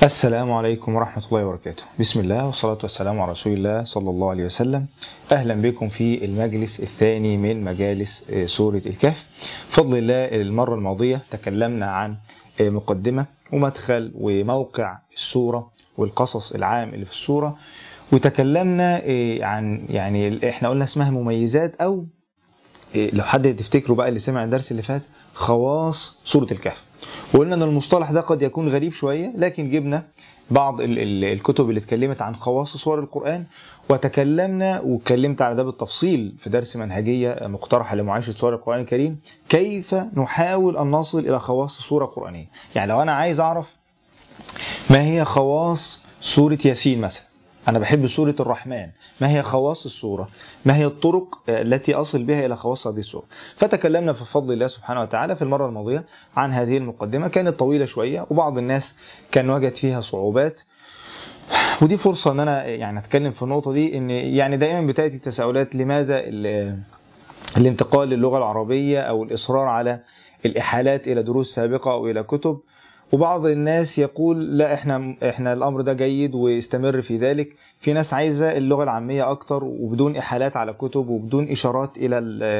السلام عليكم ورحمة الله وبركاته بسم الله والصلاة والسلام على رسول الله صلى الله عليه وسلم أهلا بكم في المجلس الثاني من مجالس سورة الكهف بفضل الله المرة الماضية تكلمنا عن مقدمة ومدخل وموقع السورة والقصص العام اللي في السورة وتكلمنا عن يعني احنا قلنا اسمها مميزات او لو حد تفتكروا بقى اللي سمع الدرس اللي فات خواص سورة الكهف وقلنا ان المصطلح ده قد يكون غريب شوية لكن جبنا بعض ال ال الكتب اللي اتكلمت عن خواص سور القرآن وتكلمنا واتكلمت على ده بالتفصيل في درس منهجية مقترحة لمعايشة سور القرآن الكريم كيف نحاول أن نصل إلى خواص سورة قرآنية يعني لو أنا عايز أعرف ما هي خواص سورة ياسين مثلا أنا بحب سورة الرحمن ما هي خواص السورة ما هي الطرق التي أصل بها إلى خواص هذه السورة فتكلمنا في فضل الله سبحانه وتعالى في المرة الماضية عن هذه المقدمة كانت طويلة شوية وبعض الناس كان وجد فيها صعوبات ودي فرصة أن أنا يعني أتكلم في النقطة دي إن يعني دائما بتأتي تساؤلات لماذا الانتقال للغة العربية أو الإصرار على الإحالات إلى دروس سابقة أو إلى كتب وبعض الناس يقول لا احنا احنا الامر ده جيد واستمر في ذلك في ناس عايزه اللغه العاميه اكتر وبدون احالات على كتب وبدون اشارات الى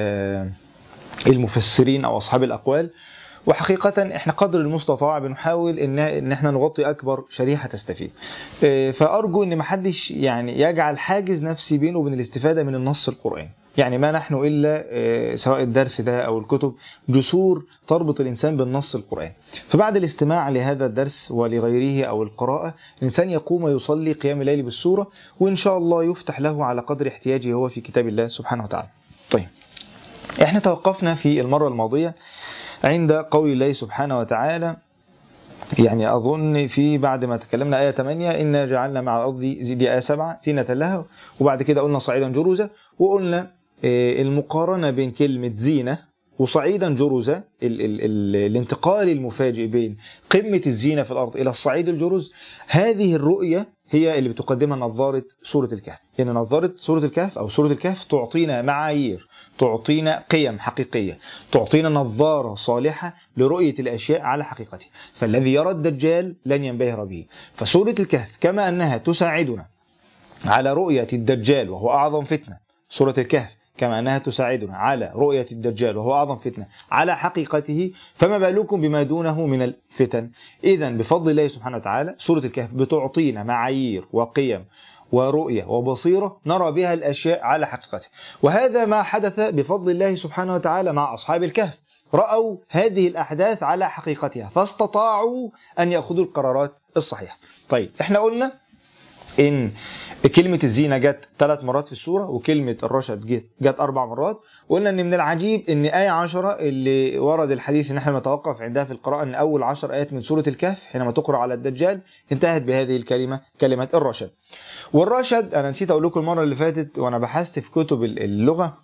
المفسرين او اصحاب الاقوال وحقيقة احنا قدر المستطاع بنحاول ان ان احنا نغطي اكبر شريحة تستفيد. فارجو ان محدش يعني يجعل حاجز نفسي بينه وبين الاستفادة من النص القرآني. يعني ما نحن الا سواء الدرس ده او الكتب جسور تربط الانسان بالنص القرآني. فبعد الاستماع لهذا الدرس ولغيره او القراءة الانسان يقوم يصلي قيام الليل بالسورة وان شاء الله يفتح له على قدر احتياجه هو في كتاب الله سبحانه وتعالى. طيب. احنا توقفنا في المرة الماضية عند قول الله سبحانه وتعالى يعني أظن في بعد ما تكلمنا آية 8 إنا جعلنا مع الأرض دي آية 7 زينة لها وبعد كده قلنا صعيدا جرزا وقلنا المقارنة بين كلمة زينة وصعيدا جرزا ال ال ال الانتقال المفاجئ بين قمة الزينة في الأرض إلى الصعيد الجرز هذه الرؤية هي اللي بتقدمها نظارة سورة الكهف إن يعني نظارة سورة الكهف أو سورة الكهف تعطينا معايير تعطينا قيم حقيقية تعطينا نظارة صالحة لرؤية الأشياء على حقيقتها فالذي يرى الدجال لن ينبهر به فسورة الكهف كما أنها تساعدنا على رؤية الدجال وهو أعظم فتنة سورة الكهف كما أنها تساعدنا على رؤية الدجال وهو أعظم فتنة على حقيقته فما بالكم بما دونه من الفتن إذا بفضل الله سبحانه وتعالى سورة الكهف بتعطينا معايير وقيم ورؤية وبصيرة نرى بها الأشياء على حقيقتها وهذا ما حدث بفضل الله سبحانه وتعالى مع أصحاب الكهف رأوا هذه الأحداث على حقيقتها فاستطاعوا أن يأخذوا القرارات الصحيحة طيب احنا قلنا ان كلمة الزينة جت ثلاث مرات في السورة وكلمة الرشد جت, جت أربع مرات وقلنا أن من العجيب أن آية عشرة اللي ورد الحديث أن احنا نتوقف عندها في القراءة أن أول عشر آيات من سورة الكهف حينما تقرأ على الدجال انتهت بهذه الكلمة كلمة الرشد والرشد أنا نسيت أقول لكم المرة اللي فاتت وأنا بحثت في كتب اللغة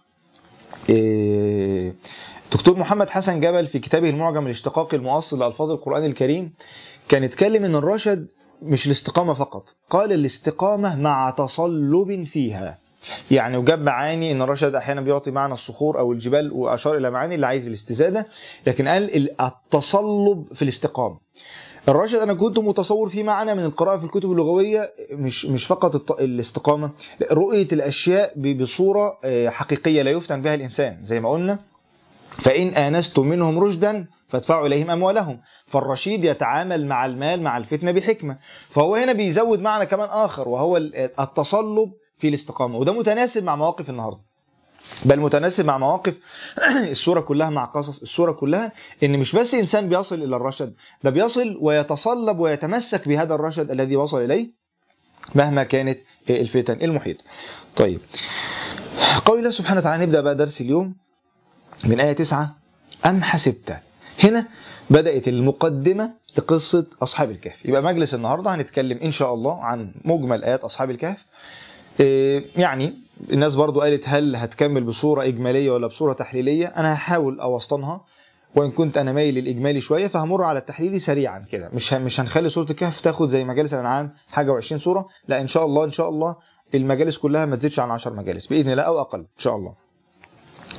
دكتور محمد حسن جبل في كتابه المعجم الاشتقاقي المؤصل لألفاظ القرآن الكريم كان اتكلم أن الرشد مش الاستقامة فقط قال الاستقامة مع تصلب فيها يعني وجاب معاني ان الرشد احيانا بيعطي معنى الصخور او الجبال واشار الى معاني اللي عايز الاستزاده لكن قال التصلب في الاستقامه الرشد انا كنت متصور فيه معنى من القراءه في الكتب اللغويه مش مش فقط الاستقامه رؤيه الاشياء بصوره حقيقيه لا يفتن بها الانسان زي ما قلنا فان انستم منهم رشدا فادفعوا إليهم أموالهم فالرشيد يتعامل مع المال مع الفتنة بحكمة فهو هنا بيزود معنى كمان آخر وهو التصلب في الاستقامة وده متناسب مع مواقف النهاردة بل متناسب مع مواقف السورة كلها مع قصص السورة كلها ان مش بس انسان بيصل الى الرشد ده بيصل ويتصلب ويتمسك بهذا الرشد الذي وصل اليه مهما كانت الفتن المحيطة طيب قول الله سبحانه وتعالى نبدأ بقى درس اليوم من آية 9 أم حسبت هنا بدأت المقدمة لقصة أصحاب الكهف يبقى مجلس النهاردة هنتكلم إن شاء الله عن مجمل آيات أصحاب الكهف يعني الناس برضو قالت هل هتكمل بصورة إجمالية ولا بصورة تحليلية أنا هحاول أوسطنها وإن كنت أنا مايل للإجمالي شوية فهمر على التحليلي سريعا كده مش مش هنخلي سورة الكهف تاخد زي مجالس الأنعام حاجة و20 سورة لا إن شاء الله إن شاء الله المجالس كلها ما تزيدش عن 10 مجالس بإذن الله أو أقل إن شاء الله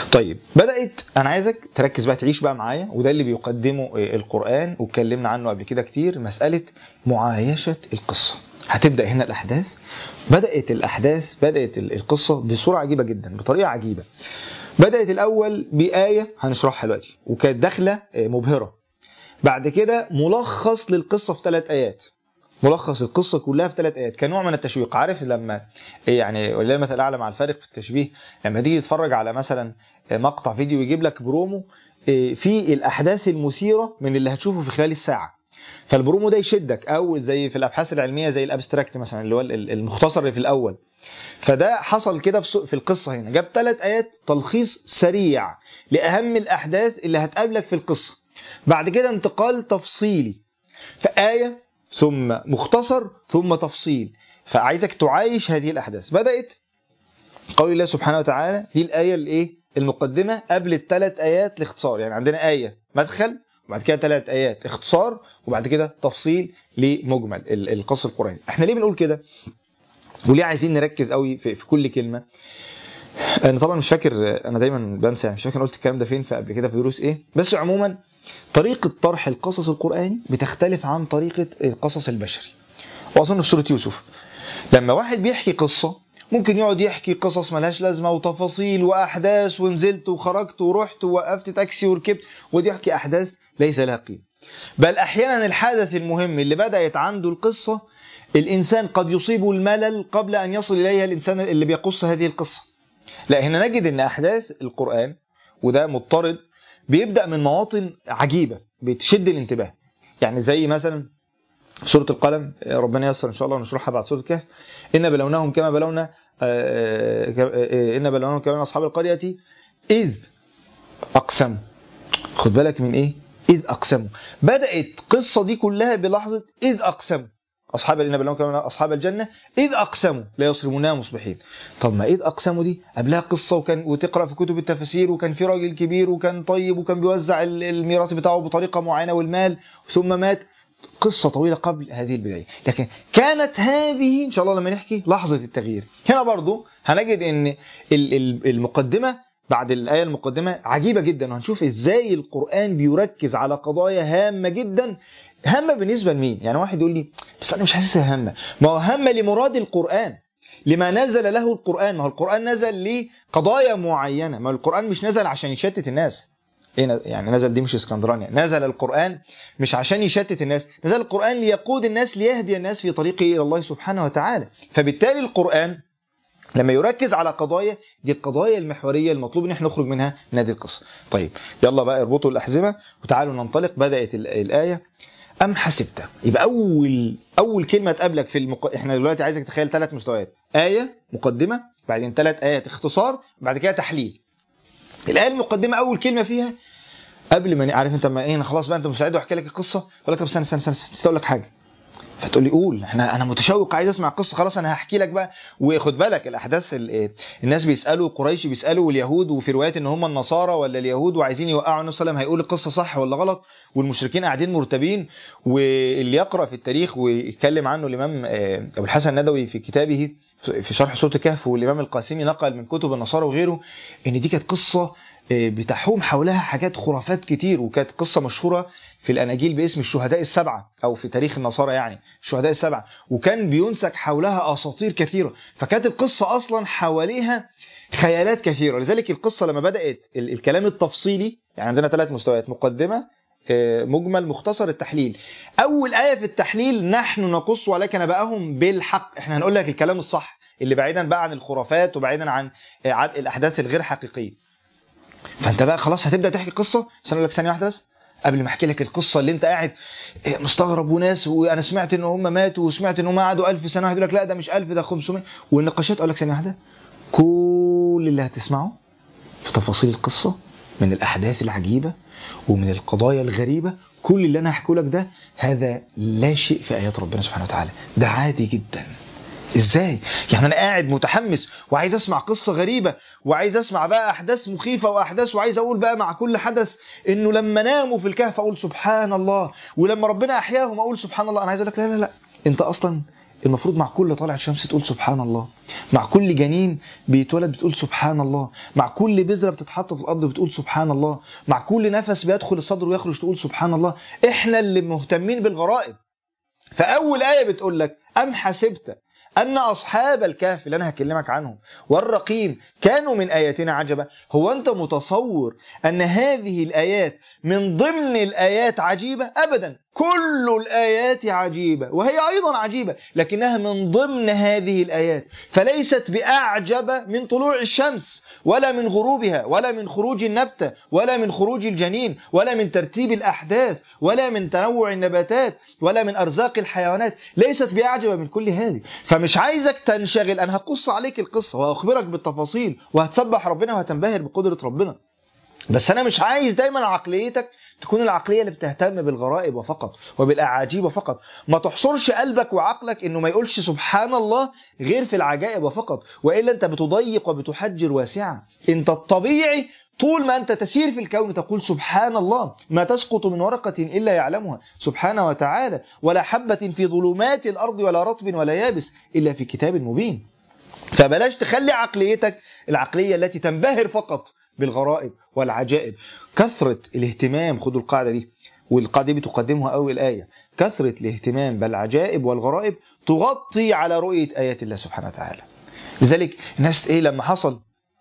طيب بدات انا عايزك تركز بقى تعيش بقى معايا وده اللي بيقدمه القران واتكلمنا عنه قبل كده كتير مساله معايشه القصه هتبدا هنا الاحداث بدات الاحداث بدات القصه بصوره عجيبه جدا بطريقه عجيبه بدات الاول بايه هنشرحها دلوقتي وكانت داخله مبهره بعد كده ملخص للقصه في ثلاث ايات ملخص القصه كلها في ثلاث ايات كنوع من التشويق عارف لما يعني ولله مثل اعلى مع الفارق في التشبيه لما تيجي تتفرج على مثلا مقطع فيديو يجيب لك برومو في الاحداث المثيره من اللي هتشوفه في خلال الساعه فالبرومو ده يشدك او زي في الابحاث العلميه زي الابستراكت مثلا اللي هو المختصر اللي في الاول فده حصل كده في القصه هنا جاب ثلاث ايات تلخيص سريع لاهم الاحداث اللي هتقابلك في القصه بعد كده انتقال تفصيلي فآية ثم مختصر ثم تفصيل فعايزك تعايش هذه الأحداث بدأت قول الله سبحانه وتعالى دي الآية الإيه المقدمة قبل الثلاث آيات الاختصار يعني عندنا آية مدخل وبعد كده ثلاث آيات اختصار وبعد كده تفصيل لمجمل القصة القرآني احنا ليه بنقول كده وليه عايزين نركز قوي في, في كل كلمة انا طبعا مش فاكر انا دايما بنسى مش فاكر قلت الكلام ده فين في قبل كده في دروس ايه بس عموما طريقة طرح القصص القرآني بتختلف عن طريقة القصص البشري وأظن في سورة يوسف لما واحد بيحكي قصة ممكن يقعد يحكي قصص ملهاش لازمة وتفاصيل وأحداث ونزلت وخرجت ورحت ووقفت تاكسي وركبت ودي يحكي أحداث ليس لها قيمة بل أحيانا الحدث المهم اللي بدأت عنده القصة الإنسان قد يصيبه الملل قبل أن يصل إليها الإنسان اللي بيقص هذه القصة لا هنا نجد أن أحداث القرآن وده مضطرد بيبدا من مواطن عجيبه بتشد الانتباه يعني زي مثلا سوره القلم ربنا ييسر ان شاء الله ونشرحها بعد سوره الكهف ان بلوناهم كما بلونا ان بلوناهم كما اصحاب القريه اذ اقسموا خد بالك من ايه اذ اقسموا بدات القصه دي كلها بلحظه اذ اقسموا اصحاب النبي بلوناهم كما اصحاب الجنه اذ اقسموا لا يصرمونها مصبحين طب ما اذ اقسموا دي قبلها قصه وكان وتقرا في كتب التفاسير وكان في راجل كبير وكان طيب وكان بيوزع الميراث بتاعه بطريقه معينه والمال ثم مات قصة طويلة قبل هذه البداية لكن كانت هذه إن شاء الله لما نحكي لحظة التغيير هنا برضو هنجد أن المقدمة بعد الآية المقدمة عجيبة جدا وهنشوف إزاي القرآن بيركز على قضايا هامة جدا هامة بالنسبة لمين يعني واحد يقول لي بس أنا مش حاسسها هامة ما هو هامة لمراد القرآن لما نزل له القرآن ما هو القرآن نزل لقضايا معينة ما هو القرآن مش نزل عشان يشتت الناس يعني نزل دي مش اسكندرانيا نزل القرآن مش عشان يشتت الناس نزل القرآن ليقود الناس ليهدي الناس في طريقه إلى الله سبحانه وتعالى فبالتالي القرآن لما يركز على قضايا دي القضايا المحوريه المطلوب ان احنا نخرج منها من هذه القصه. طيب يلا بقى اربطوا الاحزمه وتعالوا ننطلق بدات الايه ام حسبت يبقى اول اول كلمه تقابلك في المق... احنا دلوقتي عايزك تتخيل ثلاث مستويات ايه مقدمه بعدين ثلاث ايات اختصار بعد كده تحليل. الايه المقدمه اول كلمه فيها قبل ما عارف انت ما ايه انا خلاص بقى انت مستعد واحكي لك القصه اقول لك طب استنى استنى استنى اقول لك حاجه فتقول لي قول احنا انا متشوق عايز اسمع القصه خلاص انا هحكي لك بقى وخد بالك الاحداث الناس بيسالوا قريش بيسالوا اليهود وفي روايات ان هم النصارى ولا اليهود وعايزين يوقعوا النبي صلى الله عليه وسلم هيقول القصه صح ولا غلط والمشركين قاعدين مرتبين واللي يقرا في التاريخ ويتكلم عنه الامام ابو الحسن الندوي في كتابه في شرح سوره الكهف والامام القاسمي نقل من كتب النصارى وغيره ان دي كانت قصه بتحوم حولها حاجات خرافات كتير وكانت قصه مشهوره في الاناجيل باسم الشهداء السبعه او في تاريخ النصارى يعني الشهداء السبعه وكان بينسك حولها اساطير كثيره فكانت القصه اصلا حواليها خيالات كثيره لذلك القصه لما بدات الكلام التفصيلي يعني عندنا ثلاث مستويات مقدمه مجمل مختصر التحليل اول ايه في التحليل نحن نقص عليك نبأهم بالحق احنا هنقول لك الكلام الصح اللي بعيدا بقى عن الخرافات وبعيدا عن الاحداث الغير حقيقيه فانت بقى خلاص هتبدا تحكي قصه بس انا لك ثانيه واحده بس قبل ما احكي لك القصه اللي انت قاعد مستغرب وناس وانا سمعت ان هم ماتوا وسمعت ان هم قعدوا 1000 سنه واحد يقول لك لا ده مش 1000 ده 500 والنقاشات اقول لك ثانيه واحده كل اللي هتسمعه في تفاصيل القصه من الاحداث العجيبه ومن القضايا الغريبه كل اللي انا هحكيه لك ده هذا لا شيء في ايات ربنا سبحانه وتعالى ده عادي جدا ازاي يعني انا قاعد متحمس وعايز اسمع قصه غريبه وعايز اسمع بقى احداث مخيفه واحداث وعايز اقول بقى مع كل حدث انه لما ناموا في الكهف اقول سبحان الله ولما ربنا احياهم اقول سبحان الله انا عايز اقول لك لا لا لا انت اصلا المفروض مع كل طالع شمس تقول سبحان الله مع كل جنين بيتولد بتقول سبحان الله مع كل بذرة بتتحط في الأرض بتقول سبحان الله مع كل نفس بيدخل الصدر ويخرج تقول سبحان الله احنا اللي مهتمين بالغرائب فأول آية بتقول لك أم حسبت أن أصحاب الكهف اللي أنا هكلمك عنهم والرقيم كانوا من آياتنا عجبا هو أنت متصور أن هذه الآيات من ضمن الآيات عجيبة أبدا كل الآيات عجيبة وهي أيضا عجيبة لكنها من ضمن هذه الآيات فليست بأعجب من طلوع الشمس ولا من غروبها ولا من خروج النبتة ولا من خروج الجنين ولا من ترتيب الأحداث ولا من تنوع النباتات ولا من أرزاق الحيوانات ليست بأعجب من كل هذه فمش عايزك تنشغل أنا هقص عليك القصة وأخبرك بالتفاصيل وهتسبح ربنا وهتنبهر بقدرة ربنا بس انا مش عايز دايما عقليتك تكون العقليه اللي بتهتم بالغرائب وفقط وبالاعاجيب فقط ما تحصرش قلبك وعقلك انه ما يقولش سبحان الله غير في العجائب وفقط والا انت بتضيق وبتحجر واسعا انت الطبيعي طول ما انت تسير في الكون تقول سبحان الله ما تسقط من ورقه الا يعلمها سبحانه وتعالى ولا حبه في ظلمات الارض ولا رطب ولا يابس الا في كتاب مبين فبلاش تخلي عقليتك العقليه التي تنبهر فقط بالغرائب والعجائب كثرة الاهتمام خدوا القاعدة دي والقاعدة دي بتقدمها أول آية كثرة الاهتمام بالعجائب والغرائب تغطي على رؤية آيات الله سبحانه وتعالى لذلك الناس إيه لما حصل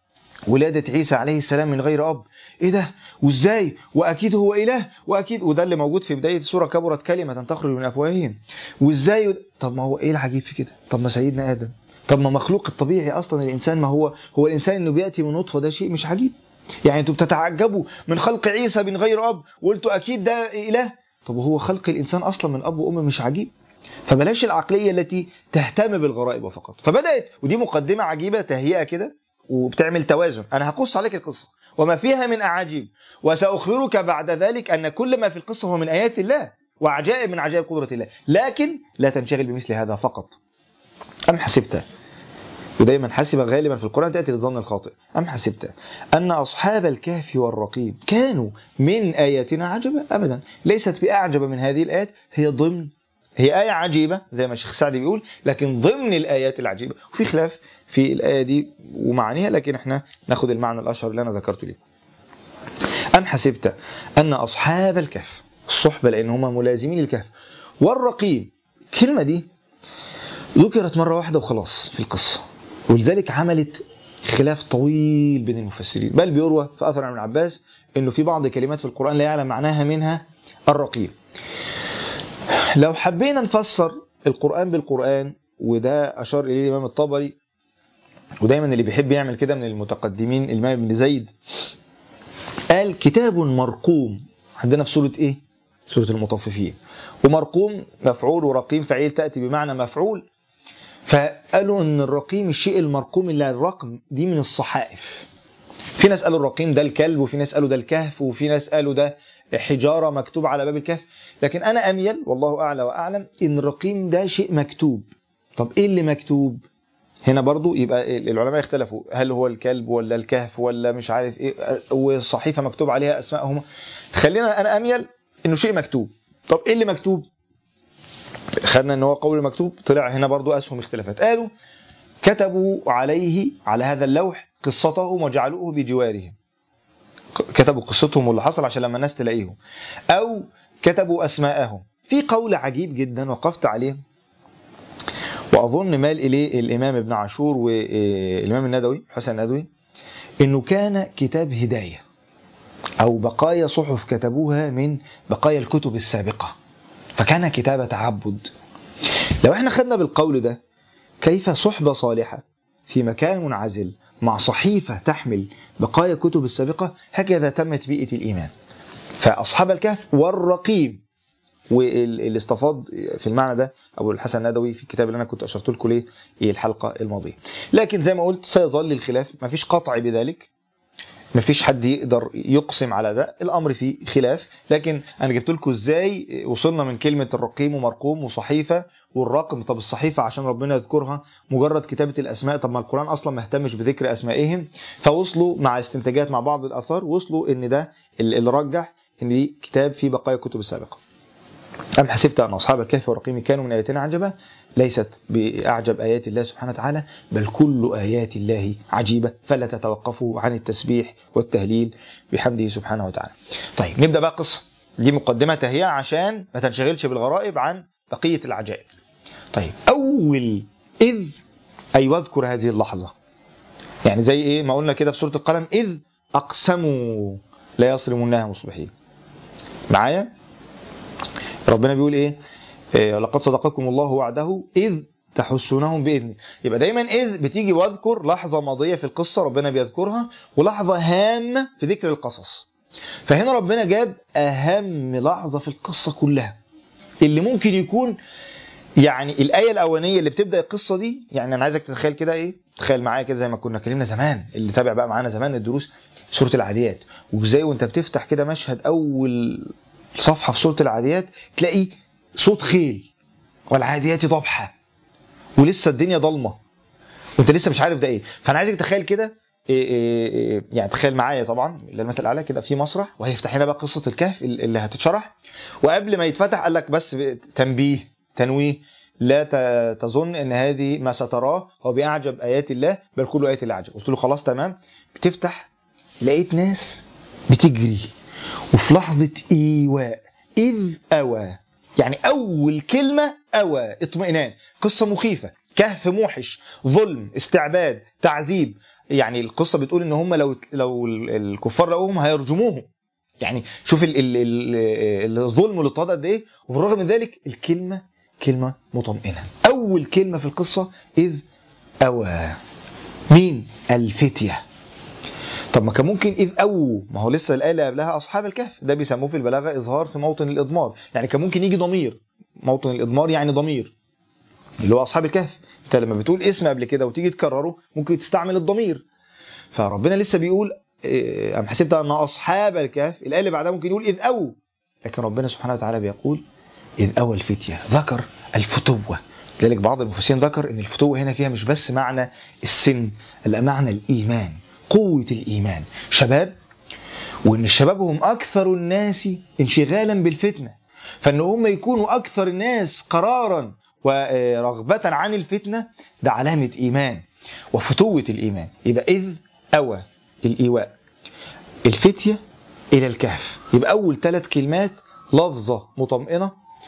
ولادة عيسى عليه السلام من غير أب إيه ده وإزاي وأكيد هو إله وأكيد وده اللي موجود في بداية سورة كبرت كلمة تخرج من أفواههم وإزاي طب ما هو إيه العجيب في كده طب ما سيدنا آدم طب ما مخلوق الطبيعي اصلا الانسان ما هو هو الانسان انه بياتي من نطفه ده شيء مش عجيب يعني انتوا بتتعجبوا من خلق عيسى من غير اب وقلتوا اكيد ده اله طب وهو خلق الانسان اصلا من اب وام مش عجيب فبلاش العقليه التي تهتم بالغرائب فقط فبدات ودي مقدمه عجيبه تهيئه كده وبتعمل توازن انا هقص عليك القصه وما فيها من اعاجيب وساخبرك بعد ذلك ان كل ما في القصه هو من ايات الله وعجائب من عجائب قدره الله لكن لا تنشغل بمثل هذا فقط أم حسبت ودايما حسب غالبا في القرآن تأتي للظن الخاطئ أم حسبت أن أصحاب الكهف والرقيم كانوا من آياتنا عجبا أبدا ليست بأعجب من هذه الآيات هي ضمن هي آية عجيبة زي ما الشيخ سعد بيقول لكن ضمن الآيات العجيبة وفي خلاف في الآية دي ومعانيها لكن احنا ناخد المعنى الأشهر اللي أنا ذكرته ليه أم حسبت أن أصحاب الكهف الصحبة لأن هم ملازمين الكهف والرقيم الكلمة دي ذكرت مرة واحدة وخلاص في القصة ولذلك عملت خلاف طويل بين المفسرين بل بيروى في أثر عن ابن عباس أنه في بعض كلمات في القرآن لا يعلم معناها منها الرقيب لو حبينا نفسر القرآن بالقرآن وده أشار إليه الإمام الطبري ودايما اللي بيحب يعمل كده من المتقدمين الإمام ابن زيد قال كتاب مرقوم عندنا في سورة إيه؟ سورة المطففين ومرقوم مفعول ورقيم فعيل تأتي بمعنى مفعول فقالوا ان الرقيم الشيء المرقوم اللي الرقم دي من الصحائف في ناس قالوا الرقيم ده الكلب وفي ناس قالوا ده الكهف وفي ناس قالوا ده حجارة مكتوب على باب الكهف لكن أنا أميل والله أعلى وأعلم إن الرقيم ده شيء مكتوب طب إيه اللي مكتوب هنا برضو يبقى العلماء اختلفوا هل هو الكلب ولا الكهف ولا مش عارف ايه والصحيفه مكتوب عليها اسمائهم خلينا انا اميل انه شيء مكتوب طب ايه اللي مكتوب خدنا ان هو قول مكتوب طلع هنا برضو اسهم اختلافات قالوا كتبوا عليه على هذا اللوح قصتهم وجعلوه بجوارهم كتبوا قصتهم واللي حصل عشان لما الناس تلاقيهم او كتبوا اسماءهم في قول عجيب جدا وقفت عليه واظن مال اليه الامام ابن عاشور والامام الندوي حسن الندوي انه كان كتاب هدايه او بقايا صحف كتبوها من بقايا الكتب السابقه فكان كتاب تعبد لو احنا خدنا بالقول ده كيف صحبه صالحه في مكان منعزل مع صحيفه تحمل بقايا كتب السابقه هكذا تمت بيئه الايمان فاصحاب الكهف والرقيم واللي استفاض في المعنى ده ابو الحسن الندوي في الكتاب اللي انا كنت اشرت لكم ليه الحلقه الماضيه لكن زي ما قلت سيظل الخلاف ما فيش قطع بذلك ما فيش حد يقدر يقسم على ده الامر فيه خلاف لكن انا جبت لكم ازاي وصلنا من كلمه الرقيم ومرقوم وصحيفه والرقم طب الصحيفه عشان ربنا يذكرها مجرد كتابه الاسماء طب ما القران اصلا ما اهتمش بذكر اسمائهم فوصلوا مع استنتاجات مع بعض الاثار وصلوا ان ده اللي رجح ان دي كتاب فيه بقايا الكتب السابقه أم حسبت أن أصحاب الكهف والرقيم كانوا من آياتنا عجبا ليست بأعجب آيات الله سبحانه وتعالى بل كل آيات الله عجيبة فلا تتوقفوا عن التسبيح والتهليل بحمده سبحانه وتعالى طيب نبدأ بقى قصة دي مقدمة هي عشان ما تنشغلش بالغرائب عن بقية العجائب طيب أول إذ أي واذكر هذه اللحظة يعني زي إيه ما قلنا كده في سورة القلم إذ أقسموا لا يصرمونها مصبحين معايا ربنا بيقول ايه إيه، لقد صدقكم الله وعده اذ تحسونهم باذنه يبقى دايما اذ بتيجي واذكر لحظه ماضيه في القصه ربنا بيذكرها ولحظه هامه في ذكر القصص فهنا ربنا جاب اهم لحظه في القصه كلها اللي ممكن يكون يعني الايه الاولانيه اللي بتبدا القصه دي يعني انا عايزك تتخيل كده ايه تخيل معايا كده زي ما كنا اتكلمنا زمان اللي تابع بقى معانا زمان الدروس سوره العاديات وازاي وانت بتفتح كده مشهد اول صفحه في سوره العاديات تلاقي صوت خيل والعاديات ضبحه ولسه الدنيا ضلمه وانت لسه مش عارف ده ايه فانا عايزك تخيل كده إيه إيه إيه يعني تخيل معايا طبعا المثل الاعلى كده في مسرح وهيفتح لنا بقى قصه الكهف اللي هتتشرح وقبل ما يتفتح قال لك بس تنبيه تنويه لا ت- تظن ان هذه ما ستراه هو باعجب ايات الله بل كل ايات الله عجب قلت له خلاص تمام بتفتح لقيت ناس بتجري وفي لحظه ايواء اذ اوى يعني اول كلمه اوى اطمئنان قصه مخيفه كهف موحش ظلم استعباد تعذيب يعني القصه بتقول ان هم لو لو الكفار لقوهم هيرجموهم يعني شوف ال ال ال الظلم والاضطهاد قد ايه وبالرغم من ذلك الكلمه كلمه مطمئنه اول كلمه في القصه اذ اوى مين الفتيه طب ما كان ممكن اذ او ما هو لسه الايه اللي قبلها اصحاب الكهف ده بيسموه في البلاغه اظهار في موطن الاضمار يعني كان ممكن يجي ضمير موطن الاضمار يعني ضمير اللي هو اصحاب الكهف انت لما بتقول اسم قبل كده وتيجي تكرره ممكن تستعمل الضمير فربنا لسه بيقول إيه، ام حسبت ان اصحاب الكهف الايه اللي بعدها ممكن يقول اذ او لكن ربنا سبحانه وتعالى بيقول اذ اوى الفتيه ذكر الفتوه لذلك بعض المفسرين ذكر ان الفتوه هنا فيها مش بس معنى السن لا معنى الايمان قوه الايمان شباب وان الشباب هم اكثر الناس انشغالا بالفتنه فان هم يكونوا اكثر الناس قرارا ورغبه عن الفتنه ده علامه ايمان وفتوه الايمان يبقى اذ اوى الايواء الفتيه الى الكهف يبقى اول ثلاث كلمات لفظه مطمئنه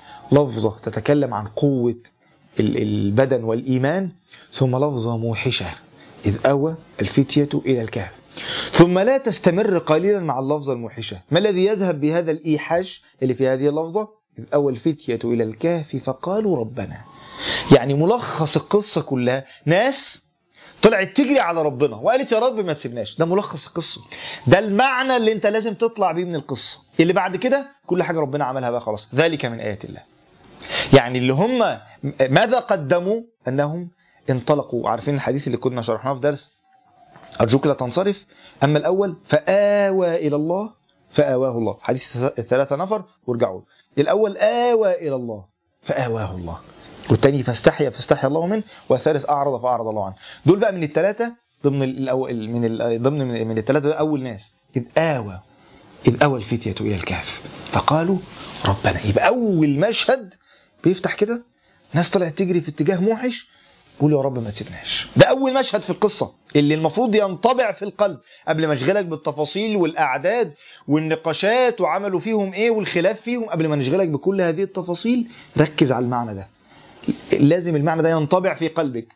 لفظه تتكلم عن قوه ال- البدن والايمان ثم لفظه موحشه اذ اوى الفتيه الى الكهف ثم لا تستمر قليلا مع اللفظة الموحشة ما الذي يذهب بهذا الإيحاج اللي في هذه اللفظة إذ أوى الفتية إلى الكهف فقالوا ربنا يعني ملخص القصة كلها ناس طلعت تجري على ربنا وقالت يا رب ما تسيبناش ده ملخص القصة ده المعنى اللي انت لازم تطلع بيه من القصة اللي بعد كده كل حاجة ربنا عملها بقى خلاص ذلك من آيات الله يعني اللي هم ماذا قدموا أنهم انطلقوا عارفين الحديث اللي كنا شرحناه في درس أرجوك لا تنصرف أما الأول فآوى إلى الله فآواه الله حديث الثلاثة نفر وارجعوا الأول آوى إلى الله فآواه الله والتاني فاستحيا فاستحيا الله منه والثالث أعرض فأعرض الله عنه دول بقى من الثلاثة ضمن الأول من ال- ضمن من من الثلاثة أول ناس إذ آوى إذ أوى الفتية إلى الكهف فقالوا ربنا يبقى أول مشهد بيفتح كده ناس طلعت تجري في اتجاه موحش قول يا رب ما تسيبناش ده اول مشهد في القصه اللي المفروض ينطبع في القلب قبل ما اشغلك بالتفاصيل والاعداد والنقاشات وعملوا فيهم ايه والخلاف فيهم قبل ما نشغلك بكل هذه التفاصيل ركز على المعنى ده لازم المعنى ده ينطبع في قلبك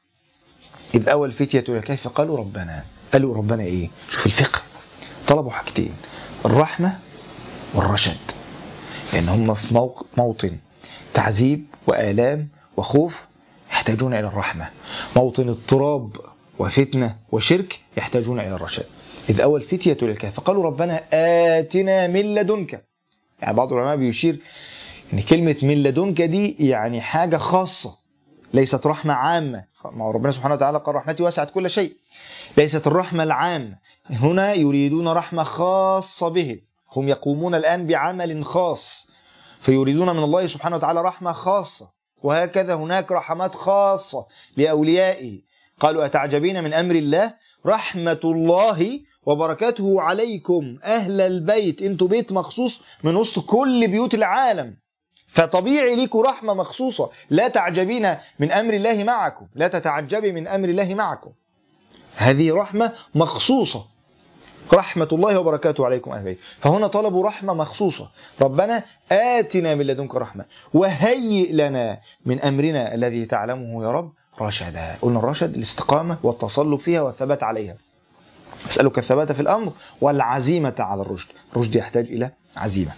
اذ اول فتيه الى كيف قالوا ربنا قالوا ربنا ايه شوف الفقه طلبوا حاجتين الرحمه والرشد لان هم في موق- موطن تعذيب والام وخوف يحتاجون الى الرحمه موطن اضطراب وفتنه وشرك يحتاجون الى الرشاد اذ اول فتيه الى الكهف فقالوا ربنا اتنا من لدنك يعني بعض العلماء بيشير ان كلمه من لدنك دي يعني حاجه خاصه ليست رحمه عامه ما هو ربنا سبحانه وتعالى قال رحمتي وسعت كل شيء ليست الرحمه العامه هنا يريدون رحمه خاصه به هم يقومون الان بعمل خاص فيريدون من الله سبحانه وتعالى رحمه خاصه وهكذا هناك رحمات خاصة لأوليائه قالوا أتعجبين من أمر الله رحمة الله وبركاته عليكم أهل البيت أنتوا بيت مخصوص من وسط كل بيوت العالم فطبيعي ليكوا رحمة مخصوصة لا تعجبين من أمر الله معكم لا تتعجبي من أمر الله معكم هذه رحمة مخصوصة رحمة الله وبركاته عليكم أهل البيت فهنا طلبوا رحمة مخصوصة ربنا آتنا من لدنك رحمة وهيئ لنا من أمرنا الذي تعلمه يا رب رشدا قلنا الرشد الاستقامة والتصلب فيها والثبات عليها أسألك الثبات في الأمر والعزيمة على الرشد الرشد يحتاج إلى عزيمة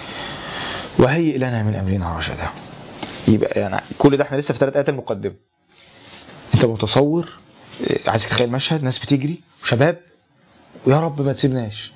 وهيئ لنا من أمرنا رشدا يبقى يعني كل ده احنا لسه في ثلاث آيات المقدمة انت متصور اه، عايز تتخيل مشهد ناس بتجري وشباب ويا رب ما تسيبناش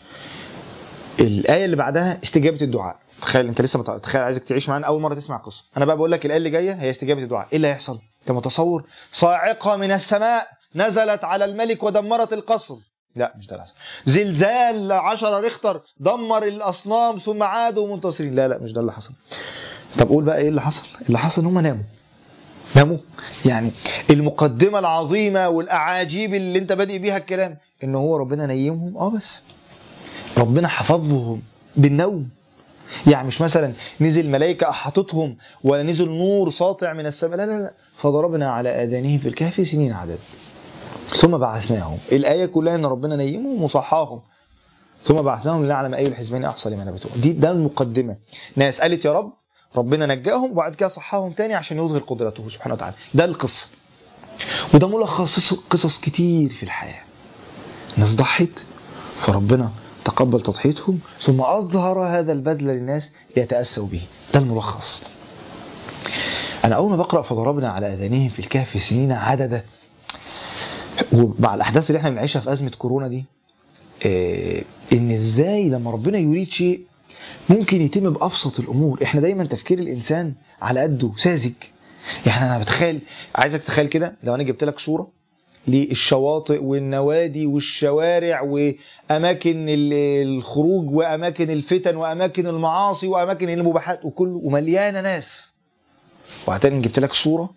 الآية اللي بعدها استجابة الدعاء تخيل انت لسه مت... تخيل عايزك تعيش معانا اول مره تسمع قصه انا بقى بقول لك الايه اللي جايه هي استجابه الدعاء ايه اللي هيحصل انت متصور صاعقه من السماء نزلت على الملك ودمرت القصر لا مش ده اللي حصل زلزال 10 ريختر دمر الاصنام ثم عادوا منتصرين لا لا مش ده اللي حصل طب قول بقى ايه اللي حصل اللي حصل ان هم ناموا ناموا يعني المقدمه العظيمه والاعاجيب اللي انت بادئ بيها الكلام ان هو ربنا نيمهم اه بس ربنا حفظهم بالنوم يعني مش مثلا نزل ملائكة أحاطتهم ولا نزل نور ساطع من السماء لا لا لا فضربنا على آذانهم في الكهف سنين عدد ثم بعثناهم الآية كلها إن ربنا نيمهم وصحاهم ثم بعثناهم لنعلم أي الحزبين أحصى لما نبتوا دي ده المقدمة ناس قالت يا رب ربنا نجاهم وبعد كده صحاهم تاني عشان يظهر قدرته سبحانه وتعالى ده القصة وده ملخص قصص كتير في الحياة ناس ضحت فربنا تقبل تضحيتهم ثم أظهر هذا البذل للناس ليتأسوا به ده الملخص أنا أول ما بقرأ فضربنا على أذانهم في الكهف سنين عددا ومع الأحداث اللي احنا بنعيشها في أزمة كورونا دي إيه إن إزاي لما ربنا يريد شيء ممكن يتم بأبسط الأمور احنا دايما تفكير الإنسان على قده ساذج يعني أنا بتخيل عايزك تخيل كده لو أنا جبت لك صورة للشواطئ والنوادي والشوارع واماكن الخروج واماكن الفتن واماكن المعاصي واماكن المباحات وكله ومليانه ناس وبعدين جبت لك صوره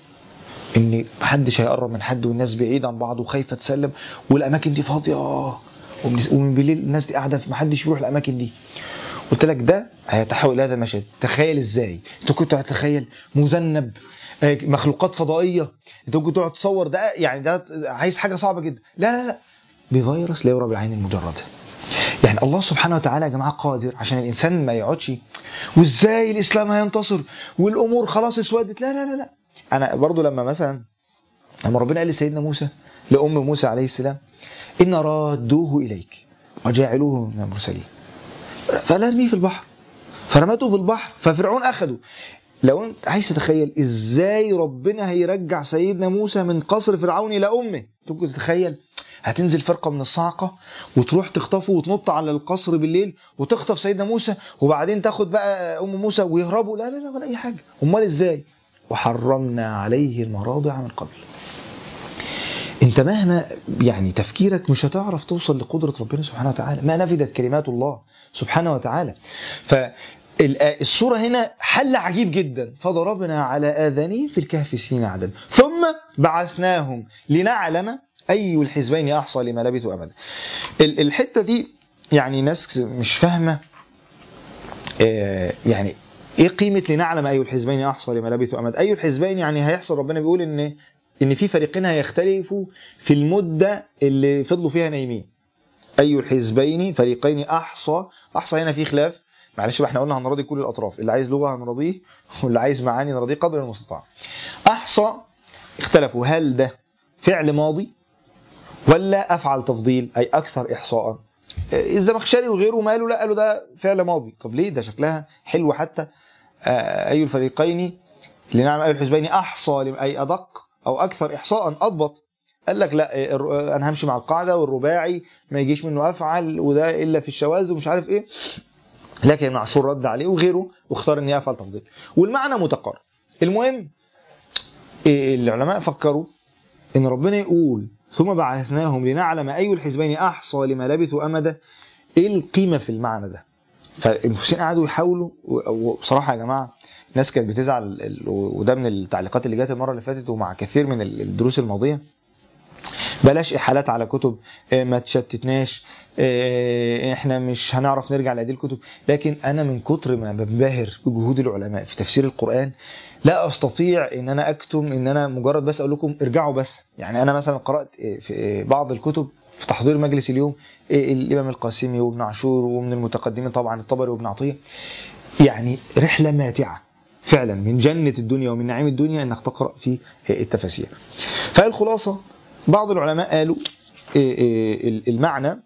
ان محدش هيقرب من حد والناس بعيد عن بعض وخايفه تسلم والاماكن دي فاضيه ومن بالليل الناس دي قاعده محدش يروح الاماكن دي قلت لك ده هيتحول الى هذا المشهد تخيل ازاي انت كنت هتتخيل مذنب مخلوقات فضائيه انت ممكن تقعد تصور ده يعني ده عايز حاجه صعبه جدا لا لا لا بفيروس لا يرى بالعين المجرده يعني الله سبحانه وتعالى يا جماعه قادر عشان الانسان ما يقعدش وازاي الاسلام هينتصر والامور خلاص اسودت لا لا لا لا انا برضو لما مثلا لما ربنا قال لسيدنا موسى لام موسى عليه السلام ان رادوه اليك وجاعلوه من المرسلين فلا ارميه في البحر فرمته في البحر ففرعون اخده لو انت عايز تتخيل ازاي ربنا هيرجع سيدنا موسى من قصر فرعون الى امه ممكن تتخيل هتنزل فرقه من الصاعقه وتروح تخطفه وتنط على القصر بالليل وتخطف سيدنا موسى وبعدين تاخد بقى ام موسى ويهربوا لا لا لا ولا اي حاجه امال ازاي وحرمنا عليه المراضع من قبل انت مهما يعني تفكيرك مش هتعرف توصل لقدره ربنا سبحانه وتعالى ما نفدت كلمات الله سبحانه وتعالى ف الصورة هنا حل عجيب جدا فضربنا على آذانهم في الكهف سنين عدد ثم بعثناهم لنعلم أي الحزبين أحصى لما لبثوا أبدا الحتة دي يعني ناس مش فاهمة يعني ايه قيمة لنعلم أي الحزبين أحصى لما لبثوا أمد أي الحزبين يعني هيحصل ربنا بيقول إن إن في فريقين هيختلفوا في المدة اللي فضلوا فيها نايمين أي الحزبين فريقين أحصى أحصى هنا في خلاف معلش بقى احنا قلنا هنراضي كل الاطراف اللي عايز لغه هنراضيه واللي عايز معاني نراضيه قدر المستطاع احصى اختلفوا هل ده فعل ماضي ولا افعل تفضيل اي اكثر احصاء الزمخشري وغيره ما قالوا لا قالوا ده فعل ماضي طب ليه ده شكلها حلو حتى اي الفريقين لنعم اي الحزبين احصى اي ادق او اكثر احصاء اضبط قال لك لا انا همشي مع القاعده والرباعي ما يجيش منه افعل وده الا في الشواذ ومش عارف ايه لكن ابن عاشور رد عليه وغيره واختار ان يفعل تفضيل والمعنى متقارب المهم العلماء فكروا ان ربنا يقول ثم بعثناهم لنعلم اي الحزبين احصى لما لبثوا امدا ايه القيمه في المعنى ده فالمفسرين قعدوا يحاولوا وبصراحه يا جماعه ناس كانت بتزعل وده من التعليقات اللي جت المره اللي فاتت ومع كثير من الدروس الماضيه بلاش احالات على كتب آه، ما تشتتناش آه، احنا مش هنعرف نرجع لهذه الكتب لكن انا من كتر ما بنبهر بجهود العلماء في تفسير القران لا استطيع ان انا اكتم ان انا مجرد بس اقول لكم ارجعوا بس يعني انا مثلا قرات آه، في آه، بعض الكتب في تحضير مجلس اليوم آه، الامام القاسمي وابن عاشور ومن المتقدمين طبعا الطبري وابن عطيه يعني رحله ماتعه فعلا من جنه الدنيا ومن نعيم الدنيا انك تقرا في التفاسير فالخلاصه بعض العلماء قالوا إيه إيه المعنى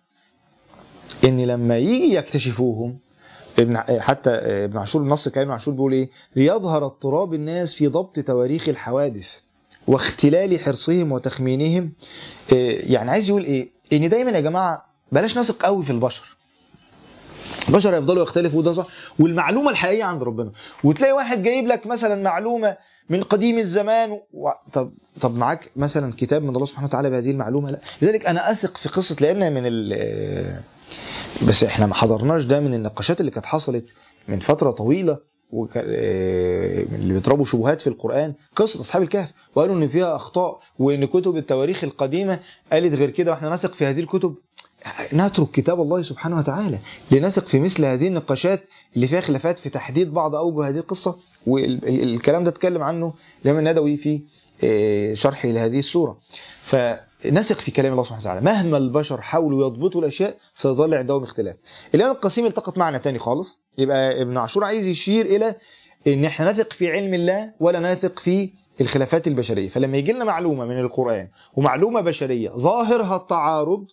ان لما يجي يكتشفوهم ابن حتى ابن عاشور النص كان ابن عاشور بيقول ايه ليظهر اضطراب الناس في ضبط تواريخ الحوادث واختلال حرصهم وتخمينهم إيه يعني عايز يقول ايه ان دايما يا جماعه بلاش نثق قوي في البشر البشر يفضلوا يختلفوا وده صح والمعلومه الحقيقيه عند ربنا وتلاقي واحد جايب لك مثلا معلومه من قديم الزمان و... طب طب معاك مثلا كتاب من الله سبحانه وتعالى بهذه المعلومه لا لذلك انا اثق في قصه لان من ال... بس احنا ما حضرناش ده من النقاشات اللي كانت حصلت من فتره طويله وك... اللي بيضربوا شبهات في القران قصه اصحاب الكهف وقالوا ان فيها اخطاء وان كتب التواريخ القديمه قالت غير كده واحنا نثق في هذه الكتب نترك كتاب الله سبحانه وتعالى لنثق في مثل هذه النقاشات اللي فيها خلافات في تحديد بعض اوجه هذه القصه والكلام ده اتكلم عنه الامام الندوي في شرحه لهذه السوره فنثق في كلام الله سبحانه وتعالى مهما البشر حاولوا يضبطوا الاشياء سيظل عندهم اختلاف الامام القاسم التقط معنى تاني خالص يبقى ابن عاشور عايز يشير الى ان احنا نثق في علم الله ولا نثق في الخلافات البشريه فلما يجي لنا معلومه من القران ومعلومه بشريه ظاهرها التعارض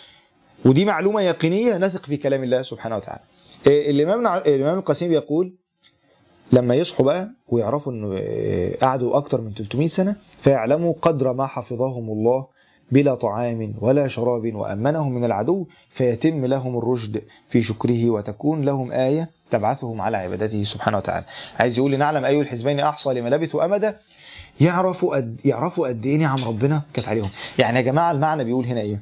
ودي معلومه يقينيه نثق في كلام الله سبحانه وتعالى الامام الامام القاسم يقول لما يصحوا بقى ويعرفوا انه قعدوا اكتر من 300 سنه فيعلموا قدر ما حفظهم الله بلا طعام ولا شراب وامنهم من العدو فيتم لهم الرشد في شكره وتكون لهم ايه تبعثهم على عبادته سبحانه وتعالى. عايز يقول لنعلم اي الحزبين احصى لما لبثوا امدا يعرفوا قد يعرفوا قد ايه نعم ربنا كانت عليهم. يعني يا جماعه المعنى بيقول هنا ايه؟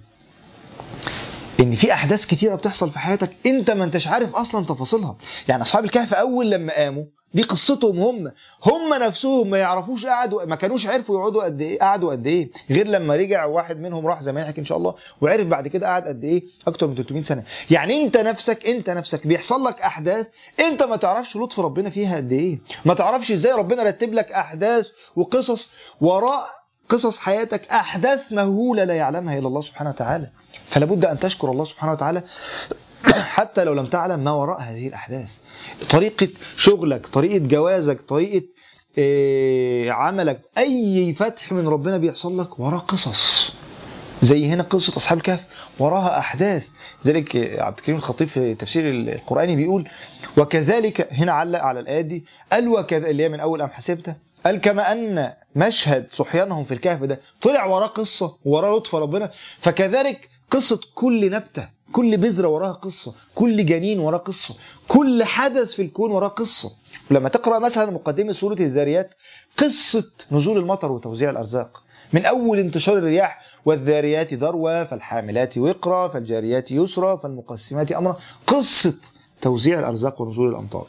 ان في احداث كتيره بتحصل في حياتك انت ما انتش عارف اصلا تفاصيلها يعني اصحاب الكهف اول لما قاموا دي قصتهم هم هم نفسهم ما يعرفوش قعدوا ما كانوش عرفوا يقعدوا قد ايه قعدوا قد ايه غير لما رجع واحد منهم راح زي ما نحكي ان شاء الله وعرف بعد كده قعد قد ايه اكتر من 300 سنه يعني انت نفسك انت نفسك بيحصل لك احداث انت ما تعرفش لطف ربنا فيها قد ايه ما تعرفش ازاي ربنا رتب لك احداث وقصص وراء قصص حياتك احداث مهوله لا يعلمها الا الله سبحانه وتعالى فلا بد ان تشكر الله سبحانه وتعالى حتى لو لم تعلم ما وراء هذه الاحداث طريقه شغلك طريقه جوازك طريقه إيه عملك اي فتح من ربنا بيحصل لك وراه قصص زي هنا قصة أصحاب الكهف وراها أحداث ذلك عبد الكريم الخطيب في تفسير القرآني بيقول وكذلك هنا علق على الآيات دي قال وكذا اللي هي من أول أم حسبته قال كما أن مشهد صحيانهم في الكهف ده طلع وراه قصة وراه لطف ربنا فكذلك قصة كل نبتة كل بذرة وراها قصة كل جنين وراه قصة كل حدث في الكون وراه قصة ولما تقرأ مثلا مقدمة سورة الذاريات قصة نزول المطر وتوزيع الأرزاق من أول انتشار الرياح والذاريات ذروة فالحاملات وقرا فالجاريات يسرا فالمقسمات أمرا قصة توزيع الأرزاق ونزول الأمطار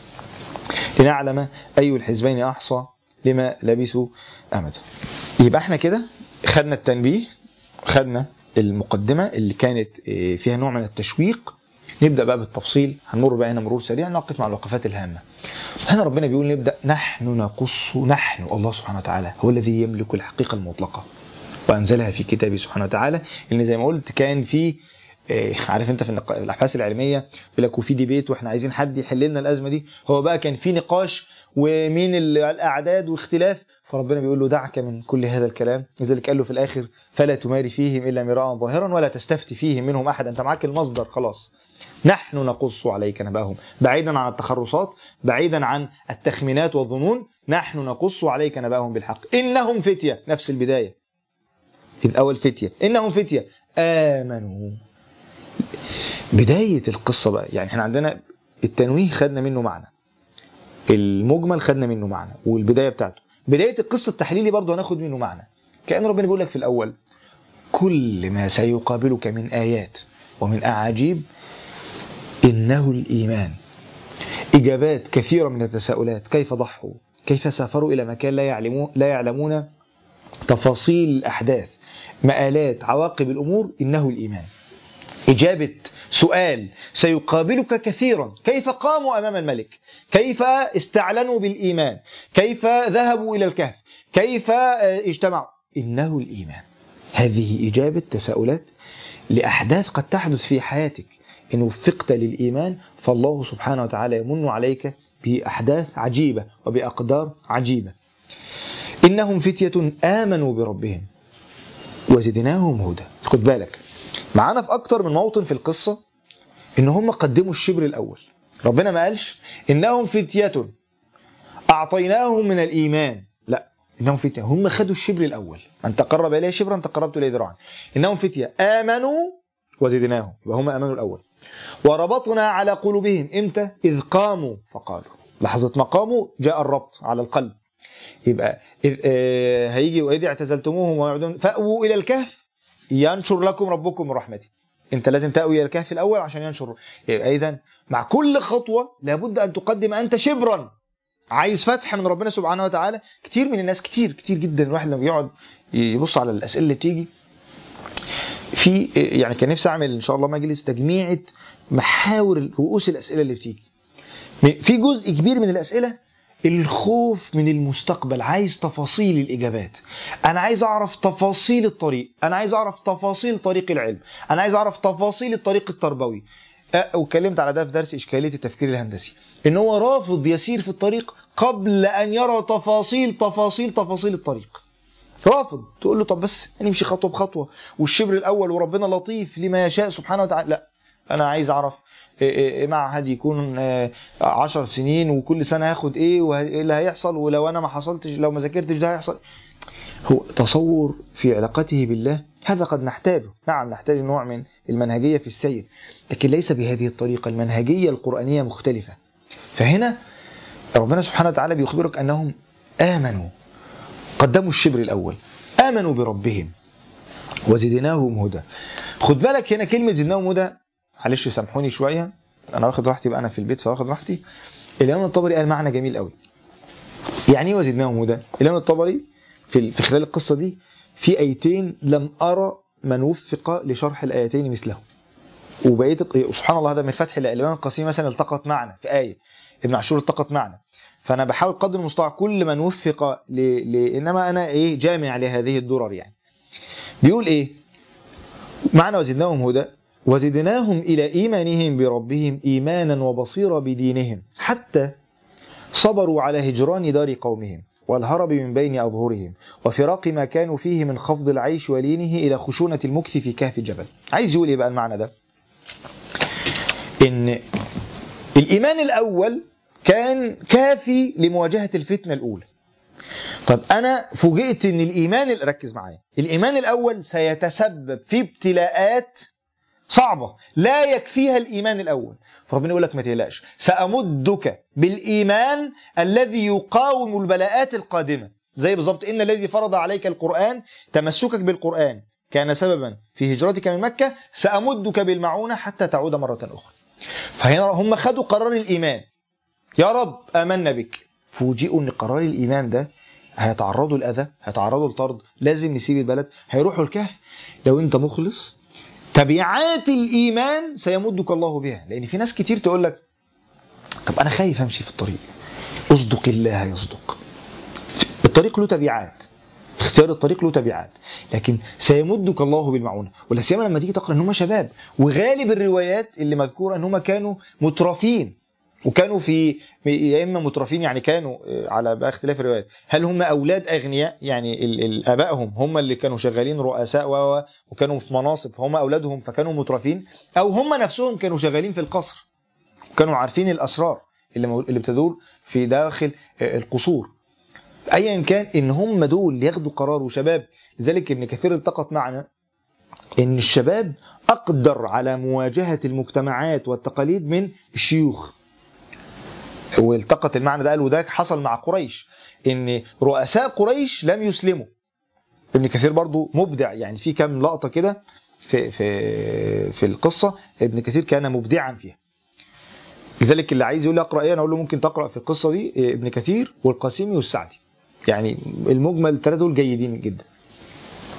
لنعلم أي الحزبين أحصى لما لبثوا أمدا يبقى احنا كده خدنا التنبيه خدنا المقدمة اللي كانت فيها نوع من التشويق نبدأ بقى بالتفصيل هنمر بقى هنا مرور سريع نقف مع الوقفات الهامة هنا ربنا بيقول نبدأ نحن نقص نحن الله سبحانه وتعالى هو الذي يملك الحقيقة المطلقة وأنزلها في كتابه سبحانه وتعالى لأن زي ما قلت كان في عارف انت في الابحاث العلميه يقول لك وفي ديبيت واحنا عايزين حد يحل لنا الازمه دي هو بقى كان في نقاش ومين الاعداد واختلاف فربنا بيقول له دعك من كل هذا الكلام لذلك قال له في الاخر فلا تماري فيهم الا مراء ظاهرا ولا تستفتي فيهم منهم احد انت معاك المصدر خلاص نحن نقص عليك نبأهم بعيدا عن التخرصات بعيدا عن التخمينات والظنون نحن نقص عليك نبأهم بالحق إنهم فتية نفس البداية إذ أول فتية إنهم فتية آمنوا بداية القصة بقى يعني احنا عندنا التنويه خدنا منه معنى المجمل خدنا منه معنى والبداية بتاعته بداية القصة التحليلي برضه هناخد منه معنى كأن ربنا بيقول لك في الأول كل ما سيقابلك من آيات ومن أعاجيب إنه الإيمان إجابات كثيرة من التساؤلات كيف ضحوا كيف سافروا إلى مكان لا يعلمون, لا يعلمون تفاصيل الأحداث مآلات عواقب الأمور إنه الإيمان إجابة سؤال سيقابلك كثيرا كيف قاموا أمام الملك كيف استعلنوا بالإيمان كيف ذهبوا إلى الكهف كيف اجتمعوا إنه الإيمان هذه إجابة تساؤلات لأحداث قد تحدث في حياتك إن وفقت للإيمان فالله سبحانه وتعالى يمن عليك بأحداث عجيبة وبأقدار عجيبة إنهم فتية آمنوا بربهم وزدناهم هدى خد بالك معانا في أكتر من موطن في القصة إن هم قدموا الشبر الأول ربنا ما قالش إنهم فتية أعطيناهم من الإيمان لا إنهم فتية هم خدوا الشبر الأول من تقرب إليه شبرا تقربت إليه ذراعا إنهم فتية آمنوا وزدناهم وهم آمنوا الأول وربطنا على قلوبهم إمتى إذ قاموا فقالوا لحظة ما قاموا جاء الربط على القلب يبقى إذ آه هيجي وإذ اعتزلتموهم ويعودون فأووا إلى الكهف ينشر لكم ربكم من رحمته انت لازم تأوي الى الكهف الاول عشان ينشر يبقى اذا مع كل خطوه لابد ان تقدم انت شبرا عايز فتح من ربنا سبحانه وتعالى كتير من الناس كتير كتير جدا الواحد لما يقعد يبص على الاسئله اللي بتيجي في يعني كان نفسي اعمل ان شاء الله مجلس تجميعه محاور رؤوس الاسئله اللي بتيجي في جزء كبير من الاسئله الخوف من المستقبل عايز تفاصيل الإجابات أنا عايز أعرف تفاصيل الطريق أنا عايز أعرف تفاصيل طريق العلم أنا عايز أعرف تفاصيل الطريق التربوي أه واتكلمت على ده في درس إشكالية التفكير الهندسي إن هو رافض يسير في الطريق قبل أن يرى تفاصيل تفاصيل تفاصيل الطريق رافض تقول له طب بس نمشي خطوة بخطوة والشبر الأول وربنا لطيف لما يشاء سبحانه وتعالى لا أنا عايز أعرف معهد يكون عشر سنين وكل سنة هاخد ايه وايه اللي هيحصل ولو انا ما حصلتش لو ما ذاكرتش ده هيحصل هو تصور في علاقته بالله هذا قد نحتاجه نعم نحتاج نوع من المنهجية في السير لكن ليس بهذه الطريقة المنهجية القرآنية مختلفة فهنا ربنا سبحانه وتعالى بيخبرك أنهم آمنوا قدموا الشبر الأول آمنوا بربهم وزدناهم هدى خد بالك هنا كلمة زدناهم هدى معلش سامحوني شويه انا واخد راحتي بقى انا في البيت فواخد راحتي الامام الطبري قال معنى جميل قوي يعني ايه وزدناهم هدى الامام الطبري في في خلال القصه دي في ايتين لم ارى من وفق لشرح الايتين مثله وبقيت سبحان الله هذا من فتح الامام القاسمي مثلا التقط معنا في ايه ابن عاشور التقط معنا فانا بحاول قدر المستطاع كل من وفق ل... ل... انما انا ايه جامع لهذه الدرر يعني بيقول ايه معنى وزدناهم هدى وزدناهم إلى إيمانهم بربهم إيمانا وبصيرا بدينهم حتى صبروا على هجران دار قومهم والهرب من بين أظهرهم وفراق ما كانوا فيه من خفض العيش ولينه إلى خشونة المكث في كهف جبل عايز يقول إيه بقى المعنى ده إن الإيمان الأول كان كافي لمواجهة الفتنة الأولى طب أنا فوجئت إن الإيمان ركز معايا الإيمان الأول سيتسبب في ابتلاءات صعبة لا يكفيها الإيمان الأول فربنا يقول لك ما تقلقش سأمدك بالإيمان الذي يقاوم البلاءات القادمة زي بالظبط إن الذي فرض عليك القرآن تمسكك بالقرآن كان سببا في هجرتك من مكة سأمدك بالمعونة حتى تعود مرة أخرى فهنا هم خدوا قرار الإيمان يا رب آمنا بك فوجئوا أن قرار الإيمان ده هيتعرضوا للأذى هيتعرضوا للطرد لازم نسيب البلد هيروحوا الكهف لو أنت مخلص تبعات الإيمان سيمدك الله بها لأن في ناس كتير تقول لك طب أنا خايف أمشي في الطريق أصدق الله يصدق الطريق له تبعات اختيار الطريق له تبعات لكن سيمدك الله بالمعونة ولا سيما لما تيجي تقرأ ان هم شباب وغالب الروايات اللي مذكورة ان هم كانوا مترفين وكانوا في يا اما مترفين يعني كانوا على بقى اختلاف الروايات هل هم اولاد اغنياء يعني ال- ال- ابائهم هم اللي كانوا شغالين رؤساء و- وكانوا في مناصب فهم اولادهم فكانوا مترفين او هم نفسهم كانوا شغالين في القصر كانوا عارفين الاسرار اللي مو- اللي بتدور في داخل القصور ايا كان ان هم دول ياخدوا قرار وشباب لذلك ابن كثير التقط معنا ان الشباب اقدر على مواجهه المجتمعات والتقاليد من الشيوخ والتقط المعنى ده قال وده حصل مع قريش ان رؤساء قريش لم يسلموا ابن كثير برضو مبدع يعني في كام لقطه كده في في في القصه ابن كثير كان مبدعا فيها لذلك اللي عايز يقول لي اقرا ايه انا اقول له ممكن تقرا في القصه دي ابن كثير والقاسمي والسعدي يعني المجمل الثلاثه دول جيدين جدا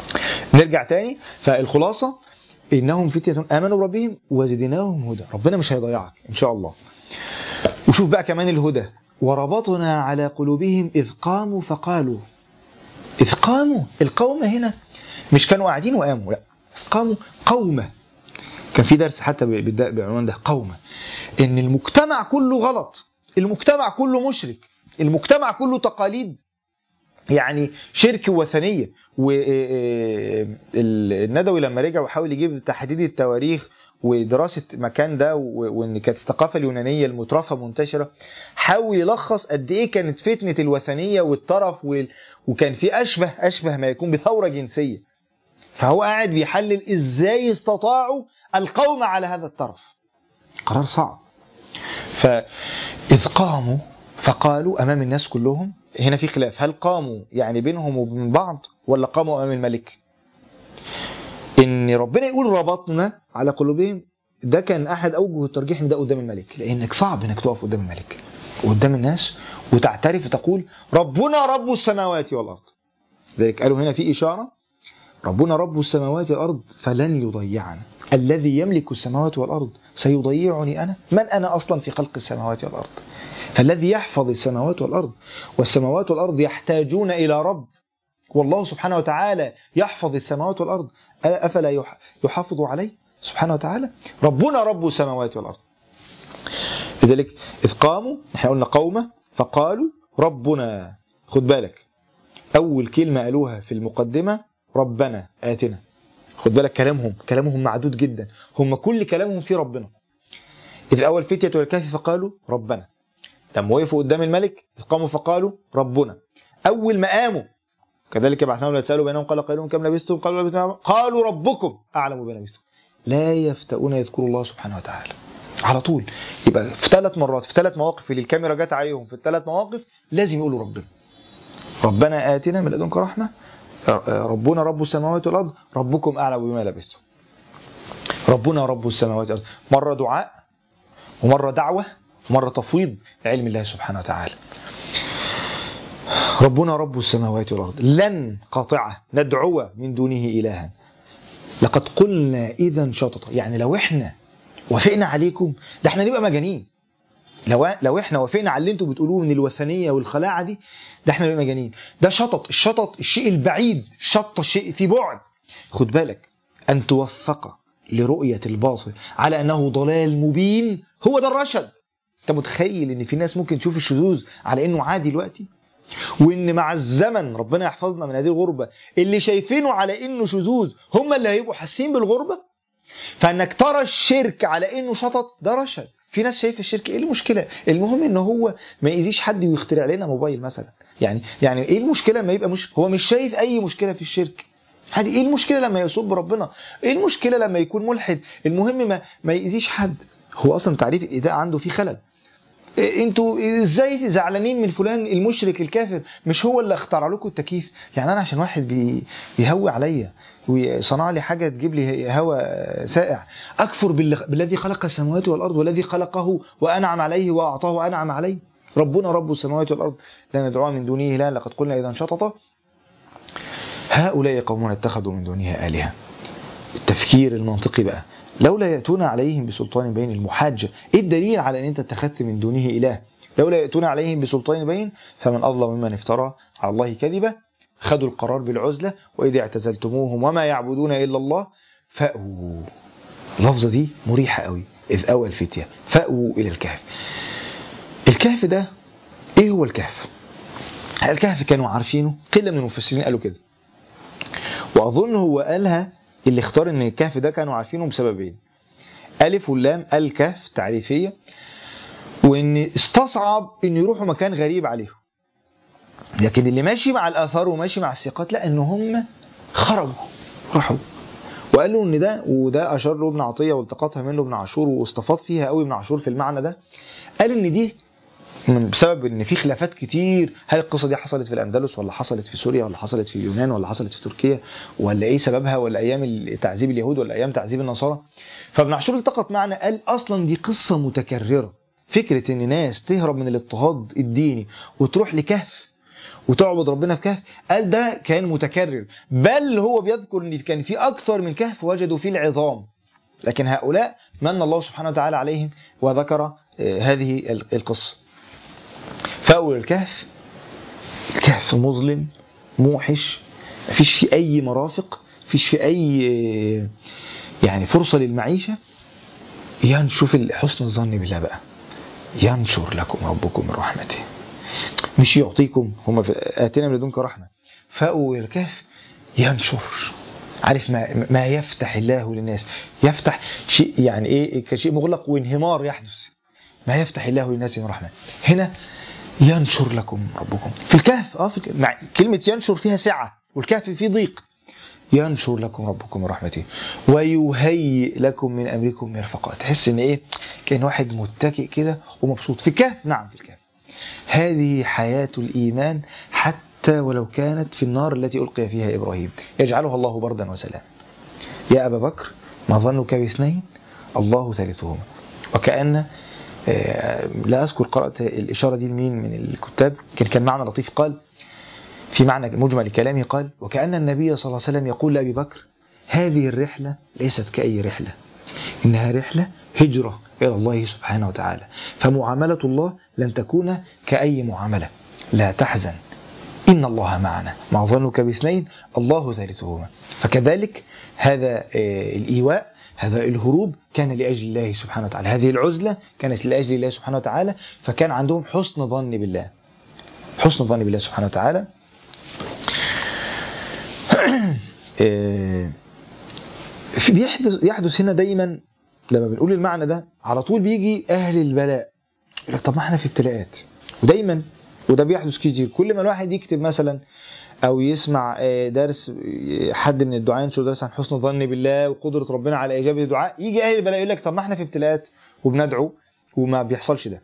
نرجع تاني فالخلاصة إنهم فتية آمنوا بربهم وزدناهم هدى ربنا مش هيضيعك إن شاء الله وشوف بقى كمان الهدى وربطنا على قلوبهم إذ قاموا فقالوا إذ قاموا القوم هنا مش كانوا قاعدين وقاموا لا قاموا قومة كان في درس حتى بيبدأ بالعنوان ده قومة إن المجتمع كله غلط المجتمع كله مشرك المجتمع كله تقاليد يعني شرك وثنيه والندوي لما رجع وحاول يجيب تحديد التواريخ ودراسه مكان ده وان كانت الثقافه اليونانيه المترفه منتشره حاول يلخص قد ايه كانت فتنه الوثنيه والطرف وكان في اشبه اشبه ما يكون بثوره جنسيه فهو قاعد بيحلل ازاي استطاعوا القوم على هذا الطرف قرار صعب فاذ قاموا فقالوا امام الناس كلهم هنا في خلاف هل قاموا يعني بينهم وبين بعض ولا قاموا امام الملك ان ربنا يقول ربطنا على قلوبهم ده كان احد اوجه الترجيح ان ده قدام الملك لانك صعب انك تقف قدام الملك قدام الناس وتعترف وتقول ربنا رب السماوات والارض ذلك قالوا هنا في اشاره ربنا رب السماوات والارض فلن يضيعنا الذي يملك السماوات والارض سيضيعني انا من انا اصلا في خلق السماوات والارض فالذي يحفظ السماوات والارض والسماوات والارض يحتاجون الى رب والله سبحانه وتعالى يحفظ السماوات والارض افلا يحافظ عليه سبحانه وتعالى ربنا رب السماوات والارض لذلك اذ قاموا احنا قلنا قومه فقالوا ربنا خد بالك اول كلمه قالوها في المقدمه ربنا اتنا خد بالك كلامهم كلامهم معدود جدا هم كل كلامهم في ربنا إذ الأول فتية الكهف فقالوا ربنا لما وقفوا قدام الملك قاموا فقالوا ربنا أول ما قاموا كذلك بعثناهم ليتسألوا بينهم قال قائلون كم لبستم قالوا لبثنا قالوا ربكم أعلم بما لبستم لا يفتؤون يذكروا الله سبحانه وتعالى على طول يبقى في ثلاث مرات في ثلاث مواقف اللي الكاميرا جت عليهم في الثلاث مواقف لازم يقولوا ربنا ربنا آتنا من لدنك رحمة ربنا رب السماوات والأرض ربكم أعلم بما لبستم ربنا رب السماوات والأرض مرة دعاء ومرة دعوة ومرة تفويض علم الله سبحانه وتعالى ربنا رب السماوات والأرض لن قاطعة ندعو من دونه إلها لقد قلنا إذا شططا يعني لو إحنا وافقنا عليكم ده إحنا نبقى مجانين لو لو احنا وافقنا على اللي انتوا بتقولوه من الوثنيه والخلاعه دي ده احنا نبقى مجانين ده شطط الشطط الشيء البعيد شط الشيء في بعد خد بالك ان توفق لرؤيه الباطل على انه ضلال مبين هو ده الرشد انت متخيل ان في ناس ممكن تشوف الشذوذ على انه عادي دلوقتي وان مع الزمن ربنا يحفظنا من هذه الغربه اللي شايفينه على انه شذوذ هم اللي هيبقوا حاسين بالغربه فانك ترى الشرك على انه شطط ده رشد في ناس شايفه الشرك ايه المشكله المهم ان هو ما يأذيش حد ويخترع لنا موبايل مثلا يعني يعني ايه المشكله لما يبقى مش هو مش شايف اي مشكله في الشرك هذه ايه المشكله لما يسب ربنا ايه المشكله لما يكون ملحد المهم ما ما يأذيش حد هو اصلا تعريف الايذاء عنده فيه خلل انتوا ازاي زعلانين من فلان المشرك الكافر مش هو اللي اخترع لكم التكييف يعني انا عشان واحد بي بيهوي عليا وصنع لي حاجه تجيب لي هواء سائع اكفر بالذي خلق السماوات والارض والذي خلقه وانعم عليه واعطاه وانعم عليه ربنا رب السماوات والارض لا ندعو من دونه لا لقد قلنا اذا انشطط هؤلاء قومون اتخذوا من دونها الهه التفكير المنطقي بقى لولا يأتون عليهم بسلطان بين المحاجة إيه الدليل على أن أنت اتخذت من دونه إله لولا يأتون عليهم بسلطان بين فمن أظلم ممن افترى على الله كذبا خدوا القرار بالعزلة وإذا اعتزلتموهم وما يعبدون إلا الله فأووا اللفظة دي مريحة قوي إذ أوى الفتية فأووا إلى الكهف الكهف ده إيه هو الكهف الكهف كانوا عارفينه قلة من المفسرين قالوا كده وأظن هو قالها اللي اختار ان الكهف ده كانوا عارفينه بسببين ألف واللام الكهف تعريفية وان استصعب ان يروحوا مكان غريب عليهم لكن اللي ماشي مع الآثار وماشي مع الثقات لا ان هم خرجوا راحوا وقالوا ان ده وده اشار له ابن عطيه والتقطها منه ابن عاشور واستفاض فيها قوي ابن عاشور في المعنى ده قال ان دي من بسبب ان في خلافات كتير هل القصه دي حصلت في الاندلس ولا حصلت في سوريا ولا حصلت في اليونان ولا حصلت في تركيا ولا ايه سببها ولا ايام تعذيب اليهود ولا ايام تعذيب النصارى فابن عاشور التقط معنا قال اصلا دي قصه متكرره فكره ان ناس تهرب من الاضطهاد الديني وتروح لكهف وتعبد ربنا في كهف قال ده كان متكرر بل هو بيذكر ان كان في اكثر من كهف وجدوا فيه العظام لكن هؤلاء من الله سبحانه وتعالى عليهم وذكر آه، هذه القصة فأول الكهف كهف مظلم موحش مفيش فيه أي مرافق مفيش فيه أي آه، يعني فرصة للمعيشة ينشوف حسن الظن بالله بقى ينشر لكم ربكم من رحمته مش يعطيكم هم آتنا من لدنك رحمة فأول الكهف ينشر عارف ما, ما يفتح الله للناس يفتح شيء يعني ايه كشيء مغلق وانهمار يحدث ما يفتح الله للناس من رحمه هنا ينشر لكم ربكم في الكهف اه في الكهف. مع كلمه ينشر فيها سعه والكهف فيه ضيق ينشر لكم ربكم من رحمته ويهيئ لكم من امركم مرفقا تحس ان ايه كان واحد متكئ كده ومبسوط في الكهف نعم في الكهف هذه حياه الايمان حتى ولو كانت في النار التي القي فيها ابراهيم يجعلها الله بردا وسلاما يا ابا بكر ما ظنك باثنين الله ثالثهما وكأن آه، لا أذكر قرأت الإشارة دي لمين من الكتاب كان كان معنى لطيف قال في معنى مجمل كلامه قال وكأن النبي صلى الله عليه وسلم يقول لأبي بكر هذه الرحلة ليست كأي رحلة إنها رحلة هجرة إلى الله سبحانه وتعالى فمعاملة الله لن تكون كأي معاملة لا تحزن إن الله معنا ما ظنك باثنين الله ثالثهما فكذلك هذا آه، الإيواء هذا الهروب كان لأجل الله سبحانه وتعالى هذه العزلة كانت لأجل الله سبحانه وتعالى فكان عندهم حسن ظن بالله حسن ظن بالله سبحانه وتعالى آه، في بيحدث يحدث هنا دايما لما بنقول المعنى ده على طول بيجي اهل البلاء يقول لك طب ما احنا في ابتلاءات ودايما وده بيحدث كتير كل ما الواحد يكتب مثلا او يسمع آه، درس آه، حد من الدعاء ينشر درس عن حسن الظن بالله وقدره ربنا على اجابه الدعاء يجي اهل البلاء يقول لك طب ما احنا في ابتلاءات وبندعو وما بيحصلش ده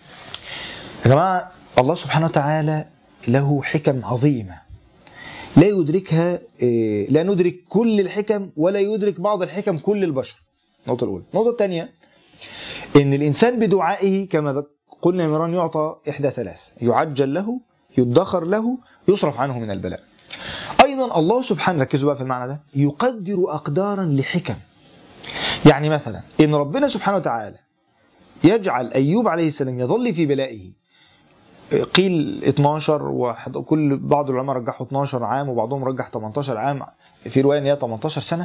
يا جماعه الله سبحانه وتعالى له حكم عظيمه لا يدركها آه، لا ندرك كل الحكم ولا يدرك بعض الحكم كل البشر النقطه الاولى النقطه الثانيه ان الانسان بدعائه كما قلنا مران يعطى احدى ثلاث يعجل له يدخر له يصرف عنه من البلاء ايضا الله سبحانه ركزوا بقى في المعنى ده يقدر اقدارا لحكم يعني مثلا ان ربنا سبحانه وتعالى يجعل ايوب عليه السلام يظل في بلائه قيل 12 وكل بعض العلماء رجحوا 12 عام وبعضهم رجح 18 عام في روايه ان هي 18 سنه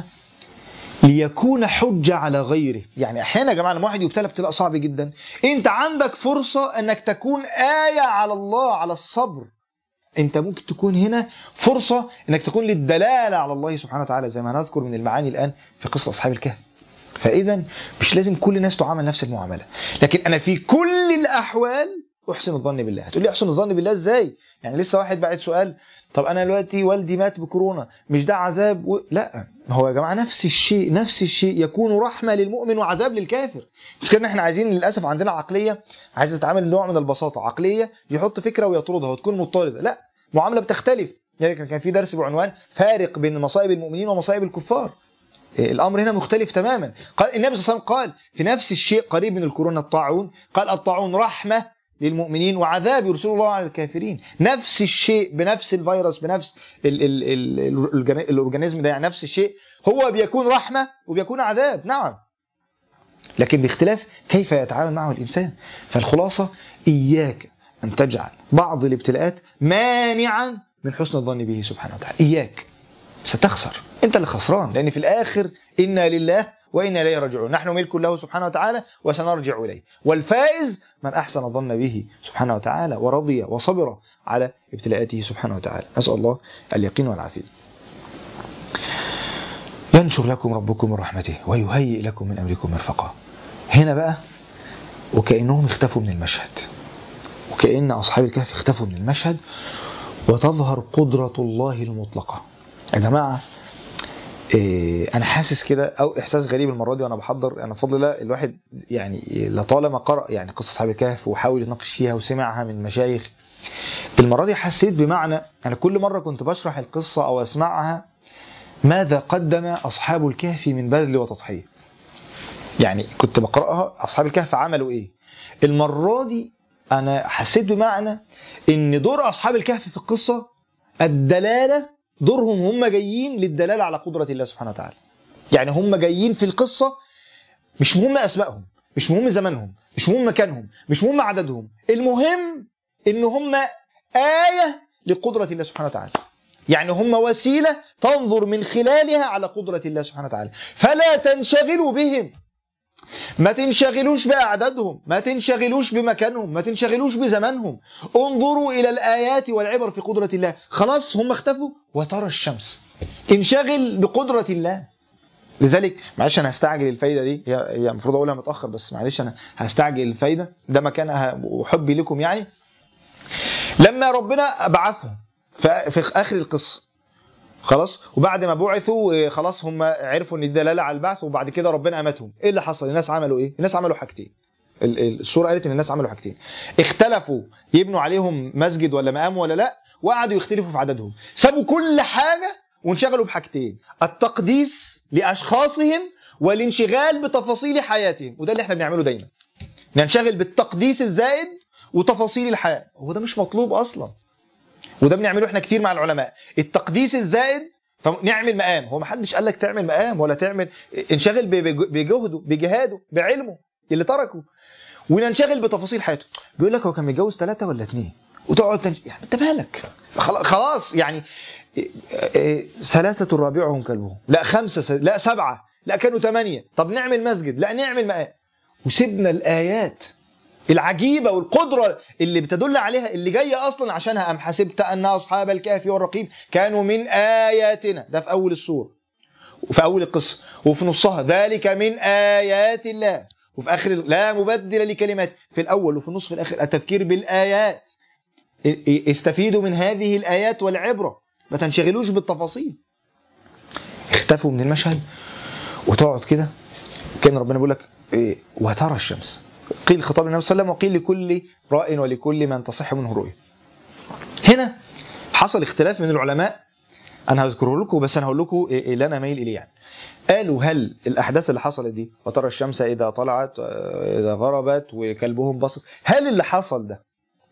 ليكون حجة على غيره يعني أحيانا يا جماعة لما واحد يبتلى ابتلاء صعب جدا أنت عندك فرصة أنك تكون آية على الله على الصبر أنت ممكن تكون هنا فرصة أنك تكون للدلالة على الله سبحانه وتعالى زي ما هنذكر من المعاني الآن في قصة أصحاب الكهف فإذا مش لازم كل الناس تعامل نفس المعاملة لكن أنا في كل الأحوال احسن الظن بالله هتقول لي احسن الظن بالله ازاي يعني لسه واحد بعت سؤال طب انا دلوقتي والدي مات بكورونا مش ده عذاب و... لا هو يا جماعه نفس الشيء نفس الشيء يكون رحمه للمؤمن وعذاب للكافر مش كده احنا عايزين للاسف عندنا عقليه عايزه تتعامل نوع من البساطه عقليه يحط فكره ويطردها وتكون مضطرده لا معامله بتختلف يعني كان في درس بعنوان فارق بين مصائب المؤمنين ومصائب الكفار الامر هنا مختلف تماما قال النبي صلى الله عليه وسلم قال في نفس الشيء قريب من الكورونا الطاعون قال الطاعون رحمه للمؤمنين وعذاب يرسل الله على الكافرين نفس الشيء بنفس الفيروس بنفس ال ال ال الاورجانيزم ده يعني نفس الشيء هو بيكون رحمه وبيكون عذاب نعم لكن باختلاف كيف يتعامل معه الانسان فالخلاصه اياك ان تجعل بعض الابتلاءات مانعا من حسن الظن به سبحانه وتعالى اياك ستخسر انت اللي خسران لان في الاخر انا لله وإنا إليه راجعون نحن ملك له سبحانه وتعالى وسنرجع إليه والفائز من أحسن الظن به سبحانه وتعالى ورضي وصبر على ابتلاءاته سبحانه وتعالى أسأل الله اليقين والعافية ينشر لكم ربكم من رحمته ويهيئ لكم من أمركم مرفقا هنا بقى وكأنهم اختفوا من المشهد وكأن أصحاب الكهف اختفوا من المشهد وتظهر قدرة الله المطلقة يا جماعة إيه انا حاسس كده او احساس غريب المره دي وانا بحضر انا بفضل الله الواحد يعني لطالما قرا يعني قصه اصحاب الكهف وحاول يتناقش فيها وسمعها من مشايخ المره دي حسيت بمعنى انا كل مره كنت بشرح القصه او اسمعها ماذا قدم اصحاب الكهف من بذل وتضحيه يعني كنت بقراها اصحاب الكهف عملوا ايه المره دي انا حسيت بمعنى ان دور اصحاب الكهف في القصه الدلاله دورهم هم جايين للدلاله على قدره الله سبحانه وتعالى يعني هم جايين في القصه مش مهم اسمائهم مش مهم زمانهم مش مهم مكانهم مش مهم عددهم المهم ان هم ايه لقدره الله سبحانه وتعالى يعني هم وسيله تنظر من خلالها على قدره الله سبحانه وتعالى فلا تنشغلوا بهم ما تنشغلوش بأعدادهم ما تنشغلوش بمكانهم ما تنشغلوش بزمانهم انظروا إلى الآيات والعبر في قدرة الله خلاص هم اختفوا وترى الشمس انشغل بقدرة الله لذلك معلش انا هستعجل الفايده دي هي هي المفروض اقولها متاخر بس معلش انا هستعجل الفايده ده مكانها وحبي لكم يعني لما ربنا بعثهم في في اخر القصه خلاص وبعد ما بعثوا آه، خلاص هم عرفوا ان الدلاله على البعث وبعد كده ربنا امتهم ايه اللي حصل الناس عملوا ايه الناس عملوا حاجتين ال- ال- السوره قالت ان الناس عملوا حاجتين اختلفوا يبنوا عليهم مسجد ولا مقام ولا لا وقعدوا يختلفوا في عددهم سابوا كل حاجه وانشغلوا بحاجتين التقديس لاشخاصهم والانشغال بتفاصيل حياتهم وده اللي احنا بنعمله دايما ننشغل بالتقديس الزائد وتفاصيل الحياه هو ده مش مطلوب اصلا وده بنعمله احنا كتير مع العلماء التقديس الزائد فنعمل مقام هو ما حدش قال لك تعمل مقام ولا تعمل انشغل ب- بج- بجهده بجهاده بعلمه اللي تركه وننشغل بتفاصيل حياته بيقول لك هو كان متجوز ثلاثة ولا اثنين وتقعد تنش... يعني انت مالك خلا- خلاص يعني إيه- إيه، ثلاثة رابعهم كلبهم لا خمسة س... لا سبعة لا كانوا ثمانية طب نعمل مسجد لا نعمل مقام وسيبنا الآيات العجيبة والقدرة اللي بتدل عليها اللي جاية أصلا عشانها أم حسبت أن أصحاب الكهف والرقيم كانوا من آياتنا ده في أول السورة وفي أول القصة وفي نصها ذلك من آيات الله وفي آخر لا مبدل لكلمات في الأول وفي النص في الآخر التذكير بالآيات استفيدوا من هذه الآيات والعبرة ما تنشغلوش بالتفاصيل اختفوا من المشهد وتقعد كده كان ربنا بيقول لك إيه، وترى الشمس قيل خطاب النبي صلى الله عليه وسلم وقيل لكل راء ولكل من تصح منه رؤية هنا حصل اختلاف من العلماء انا هذكره لكم بس انا هقول لكم إيه اللي انا مايل اليه يعني قالوا هل الاحداث اللي حصلت دي وترى الشمس اذا طلعت آه، اذا غربت وكلبهم بسط هل اللي حصل ده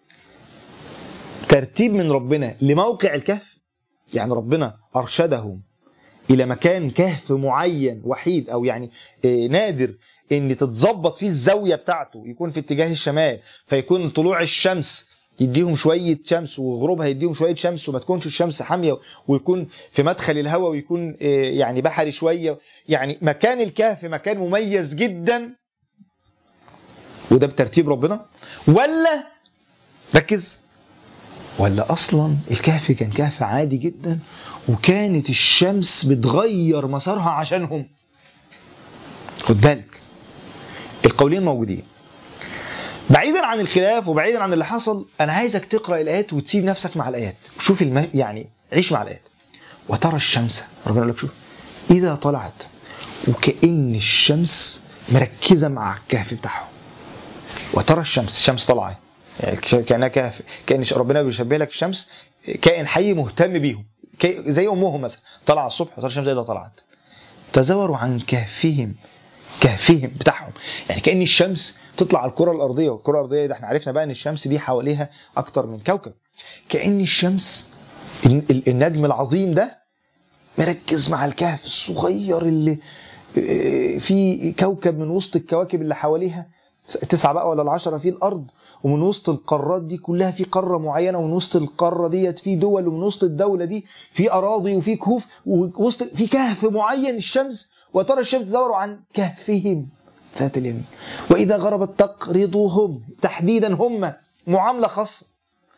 ترتيب من ربنا لموقع الكهف يعني ربنا ارشدهم الى مكان كهف معين وحيد او يعني آه، نادر ان تتظبط فيه الزاويه بتاعته يكون في اتجاه الشمال فيكون طلوع الشمس يديهم شويه شمس وغروبها يديهم شويه شمس وما تكونش الشمس حاميه ويكون في مدخل الهواء ويكون آه، يعني بحري شويه يعني مكان الكهف مكان مميز جدا وده بترتيب ربنا ولا ركز ولا اصلا الكهف كان كهف عادي جدا وكانت الشمس بتغير مسارها عشانهم خد بالك القولين موجودين بعيدا عن الخلاف وبعيدا عن اللي حصل انا عايزك تقرا الايات وتسيب نفسك مع الايات شوف الم... يعني عيش مع الايات وترى الشمس ربنا يقول لك شوف اذا طلعت وكأن الشمس مركزه مع الكهف بتاعهم وترى الشمس الشمس طالعه يعني كانها كهف كان ربنا بيشبه لك الشمس كائن حي مهتم بيهم كي- زي امهم مثلا طلع الصبح وترى الشمس اذا طلعت تزوروا عن كهفهم كهفهم بتاعهم يعني كأن الشمس تطلع على الكرة الأرضية والكرة الأرضية ده احنا عرفنا بقى ان الشمس دي حواليها أكتر من كوكب كأن الشمس ال- ال- النجم العظيم ده مركز مع الكهف الصغير اللي اه، في كوكب من وسط الكواكب اللي حواليها تسعة بقى ولا العشرة في الأرض ومن وسط القارات دي كلها في قارة معينة ومن وسط القارة ديت في دول ومن وسط الدولة دي في أراضي وفي كهوف ووسط في كهف معين الشمس وترى الشمس تدور عن كهفهم ذات اليمين وإذا غربت تقرضهم تحديدا هم معاملة خاصة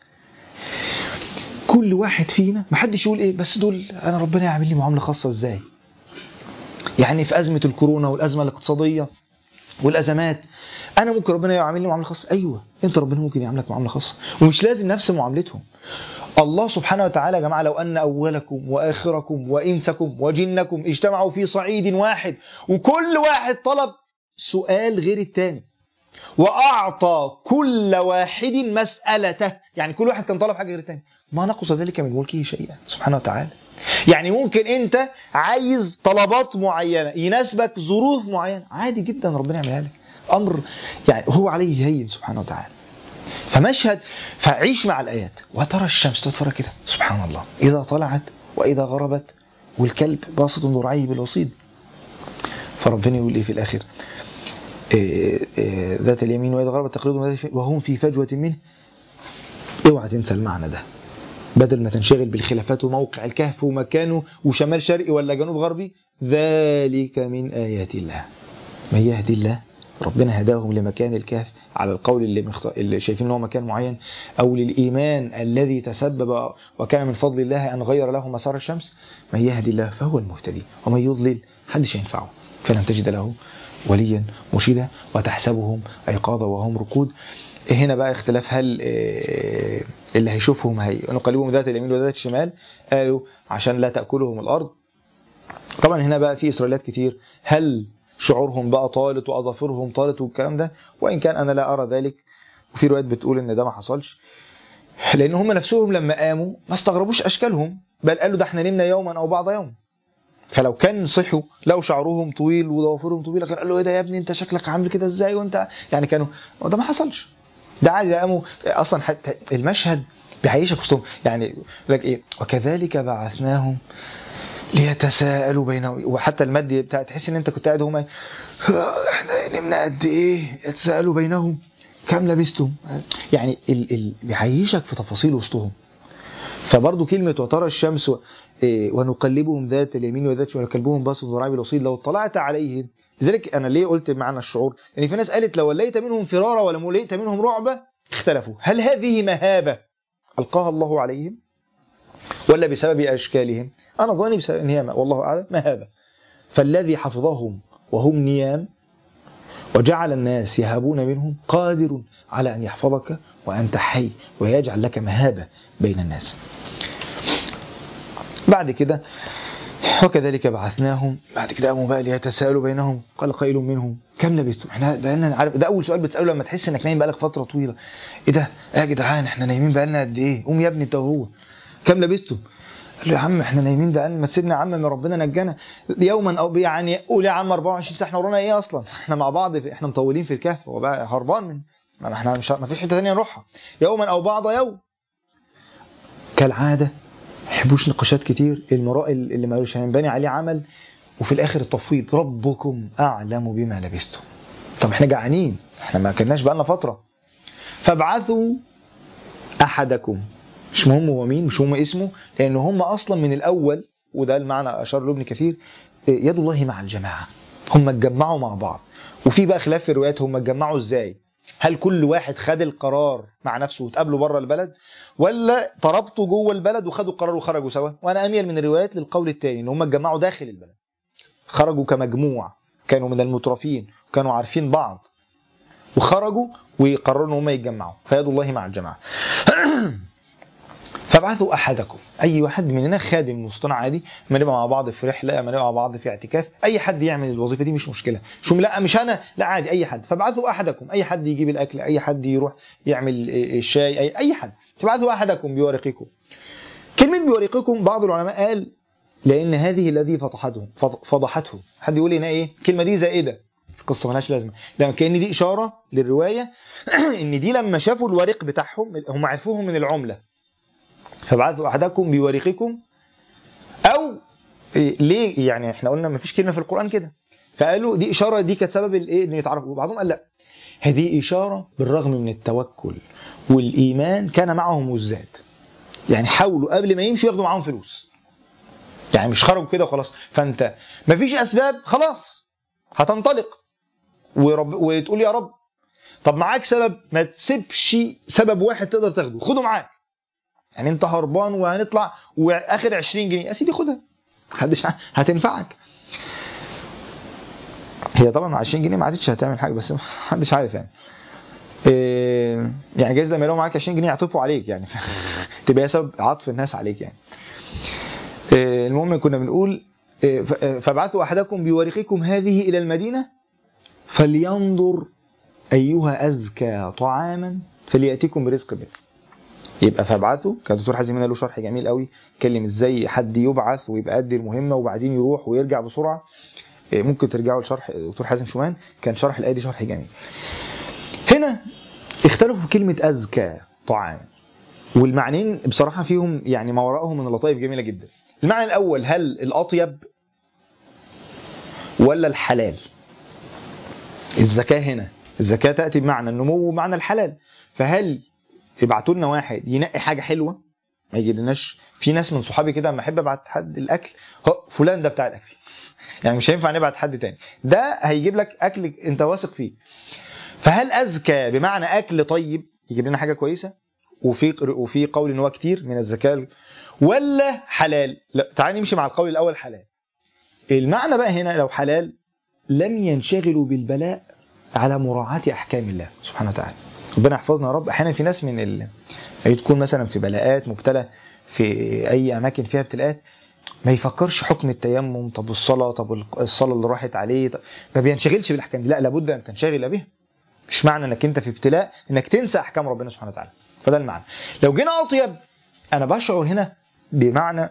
كل واحد فينا محدش يقول ايه بس دول انا ربنا يعمل لي معامله خاصه ازاي يعني في ازمه الكورونا والازمه الاقتصاديه والازمات انا ممكن ربنا يعمل لي معامله خاصه ايوه انت ربنا ممكن يعاملك معامله خاصه ومش لازم نفس معاملتهم الله سبحانه وتعالى يا جماعه لو ان اولكم واخركم وانسكم وجنكم اجتمعوا في صعيد واحد وكل واحد طلب سؤال غير التاني واعطى كل واحد مسالته يعني كل واحد كان طلب حاجه غير التاني ما نقص ذلك من ملكه شيئا سبحانه وتعالى يعني ممكن انت عايز طلبات معينه يناسبك ظروف معينه عادي جدا ربنا يعملها لك امر يعني هو عليه هين سبحانه وتعالى فمشهد فعيش مع الآيات وترى الشمس تتفرج كده سبحان الله إذا طلعت وإذا غربت والكلب باسط ذراعيه بالوصيد فربنا يقول إيه في الآخر إيه إيه ذات اليمين وإذا غربت تقرضهم وهم في فجوة منه اوعى تنسى المعنى ده بدل ما تنشغل بالخلافات وموقع الكهف ومكانه وشمال شرقي ولا جنوب غربي ذلك من آيات الله من يهدي الله ربنا هداهم لمكان الكهف على القول اللي, مخت... اللي شايفين ان هو مكان معين او للايمان الذي تسبب وكان من فضل الله ان غير له مسار الشمس من يهدي الله فهو المهتدي ومن يضلل محدش ينفعه فلن تجد له وليا مرشدا وتحسبهم ايقاظا وهم ركود هنا بقى اختلاف هل اللي هيشوفهم هي نقلبهم ذات اليمين وذات الشمال قالوا عشان لا تاكلهم الارض طبعا هنا بقى في اسرائيليات كتير هل شعورهم بقى طالت واظافرهم طالت والكلام ده وان كان انا لا ارى ذلك وفي روايات بتقول ان ده ما حصلش لان هم نفسهم لما قاموا ما استغربوش اشكالهم بل قالوا ده احنا نمنا يوما او بعض يوم فلو كان صحوا لو شعرهم طويل وضوافرهم طويله كان قالوا ايه ده يا ابني انت شكلك عامل كده ازاي وانت يعني كانوا ده ما حصلش ده عادي قاموا اصلا حتى المشهد بيعيشك وسطهم يعني لك ايه وكذلك بعثناهم ليتساءلوا بينهم وحتى المد بتاع تحس ان انت كنت قاعد هما احنا نمنا قد ايه يتساءلوا بينهم كم لبستم يعني ال ال بيعيشك في تفاصيل وسطهم فبرضه كلمة وترى الشمس ونقلبهم ذات اليمين وذات الشمال ونكلبهم باسط ذراعي بالوصيد لو اطلعت عليهم لذلك انا ليه قلت معنى الشعور؟ لان يعني في ناس قالت لو وليت منهم فرارا ولم وليت منهم رعبة اختلفوا هل هذه مهابة ألقاها الله عليهم ولا بسبب أشكالهم أنا ظني بسبب إن هي والله أعلم مهابة فالذي حفظهم وهم نيام وجعل الناس يهابون منهم قادر على أن يحفظك وأنت حي ويجعل لك مهابة بين الناس بعد كده وكذلك بعثناهم بعد كده قاموا بقى ليتساءلوا بينهم قال قائل منهم كم لبستم احنا بقالنا عارف ده اول سؤال بتساله لما تحس انك نايم بقالك فتره طويله ايه ده يا جدعان احنا نايمين بقالنا قد ايه قوم يا ابني انت وهو كم لبستم قال له يا عم احنا نايمين بقالنا ما تسيبنا يا عم ما ربنا نجانا يوما او يعني قول يا عم 24 ساعه احنا ورانا ايه اصلا احنا مع بعض في احنا مطولين في الكهف هو بقى هربان من ما احنا مش ما فيش حته ثانيه نروحها يوما او بعض يوم كالعاده يحبوش نقاشات كتير المراء اللي ملوش هينبني عليه عمل وفي الاخر التفويض ربكم اعلم بما لبستم طب احنا جعانين احنا ما كناش بقالنا فتره فابعثوا احدكم مش مهم هو مين مش مهم اسمه لان هم اصلا من الاول وده المعنى اشار له ابن كثير يد الله مع الجماعه هم اتجمعوا مع بعض وفي بقى خلاف في الروايات هم اتجمعوا ازاي هل كل واحد خد القرار مع نفسه وتقابلوا بره البلد ولا طربتوا جوه البلد وخدوا القرار وخرجوا سوا وانا اميل من الروايات للقول الثاني ان هم اتجمعوا داخل البلد خرجوا كمجموع كانوا من المترفين كانوا عارفين بعض وخرجوا وقرروا ان هم يتجمعوا فيد الله مع الجماعه فابعثوا احدكم اي واحد مننا خادم مصطنع عادي ما نبقى مع بعض في رحله ما نبقى مع بعض في اعتكاف اي حد يعمل الوظيفه دي مش مشكله شو لا مش انا لا عادي اي حد فابعثوا احدكم اي حد يجيب الاكل اي حد يروح يعمل الشاي اي اي حد تبعثوا احدكم بورقكم كلمه بورقكم بعض العلماء قال لان هذه الذي فضحتهم فضحتهم حد يقول هنا ايه الكلمه دي زائده القصه ملهاش لازمه لما كان دي اشاره للروايه ان دي لما شافوا الورق بتاعهم هم عرفوهم من العمله فابعثوا احدكم بورقكم او إيه ليه يعني احنا قلنا ما فيش كلمه في القران كده فقالوا دي اشاره دي كانت سبب الايه ان يتعرفوا وبعضهم قال لا هذه اشاره بالرغم من التوكل والايمان كان معهم الزاد يعني حاولوا قبل ما يمشوا ياخدوا معاهم فلوس يعني مش خرجوا كده وخلاص فانت ما فيش اسباب خلاص هتنطلق ورب وتقول يا رب طب معاك سبب ما تسيبش سبب واحد تقدر تاخده خده معاك يعني انت هربان وهنطلع واخر 20 جنيه يا سيدي خدها محدش هتنفعك هي طبعا مع 20 جنيه ما عادتش هتعمل حاجه بس محدش عارف يعني إيه يعني جايز لما يلاقوا معاك 20 جنيه يعطفوا عليك يعني تبقى سبب عطف الناس عليك يعني إيه المهم كنا بنقول إيه فابعثوا احدكم بورقكم هذه الى المدينه فلينظر ايها ازكى طعاما فلياتكم برزق منه يبقى فابعثوا كان الدكتور حازم له شرح جميل قوي اتكلم ازاي حد يبعث ويبقى قد المهمه وبعدين يروح ويرجع بسرعه ممكن ترجعوا لشرح الدكتور حازم شومان كان شرح الايه دي شرح جميل هنا اختلفوا في كلمة أزكى طعام والمعنيين بصراحة فيهم يعني ما وراءهم من اللطائف جميلة جدا المعنى الأول هل الأطيب ولا الحلال الزكاة هنا الزكاة تأتي بمعنى النمو ومعنى الحلال فهل يبعتوا لنا واحد ينقي حاجة حلوة ما يجيلناش في ناس من صحابي كده لما احب ابعت حد الاكل هو فلان ده بتاع الاكل يعني مش هينفع نبعت حد تاني ده هيجيب لك اكل انت واثق فيه فهل اذكى بمعنى اكل طيب يجيب لنا حاجه كويسه وفي وفي قول ان هو كتير من الزكاه ولا حلال لا تعال نمشي مع القول الاول حلال المعنى بقى هنا لو حلال لم ينشغلوا بالبلاء على مراعاة أحكام الله سبحانه وتعالى ربنا يحفظنا يا رب أحيانا في ناس من ال... تكون مثلا في بلاءات مبتلى في أي أماكن فيها ابتلاءات ما يفكرش حكم التيمم طب الصلاة طب الصلاة اللي راحت عليه طب ما بينشغلش بالأحكام دي لا لابد أن تنشغل بها مش معنى انك انت في ابتلاء انك تنسى احكام ربنا سبحانه وتعالى فده المعنى لو جينا اطيب انا بشعر هنا بمعنى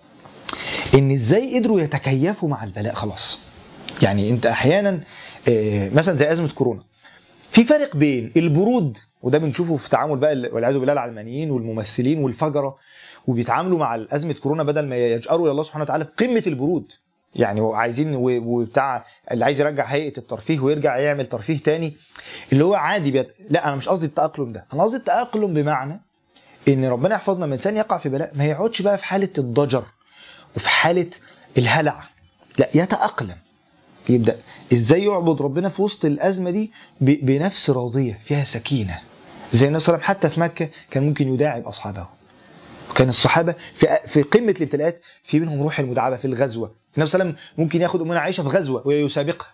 ان ازاي قدروا يتكيفوا مع البلاء خلاص يعني انت احيانا مثلا زي ازمه كورونا في فرق بين البرود وده بنشوفه في تعامل بقى والعياذ بالله العلمانيين والممثلين والفجره وبيتعاملوا مع ازمه كورونا بدل ما يجأروا الى الله سبحانه وتعالى بقمه البرود يعني عايزين وبتاع اللي عايز يرجع هيئه الترفيه ويرجع يعمل ترفيه تاني اللي هو عادي بيت... لا انا مش قصدي التاقلم ده انا قصدي التاقلم بمعنى ان ربنا يحفظنا من انسان يقع في بلاء ما يقعدش بقى في حاله الضجر وفي حاله الهلع لا يتاقلم يبدا ازاي يعبد ربنا في وسط الازمه دي ب... بنفس راضيه فيها سكينه زي النبي صلى الله عليه وسلم حتى في مكه كان ممكن يداعب اصحابه وكان الصحابه في في قمه الابتلاءات في منهم روح المداعبه في الغزوه النبي صلى الله عليه وسلم ممكن ياخد امنا عائشه في غزوه وهي يسابقها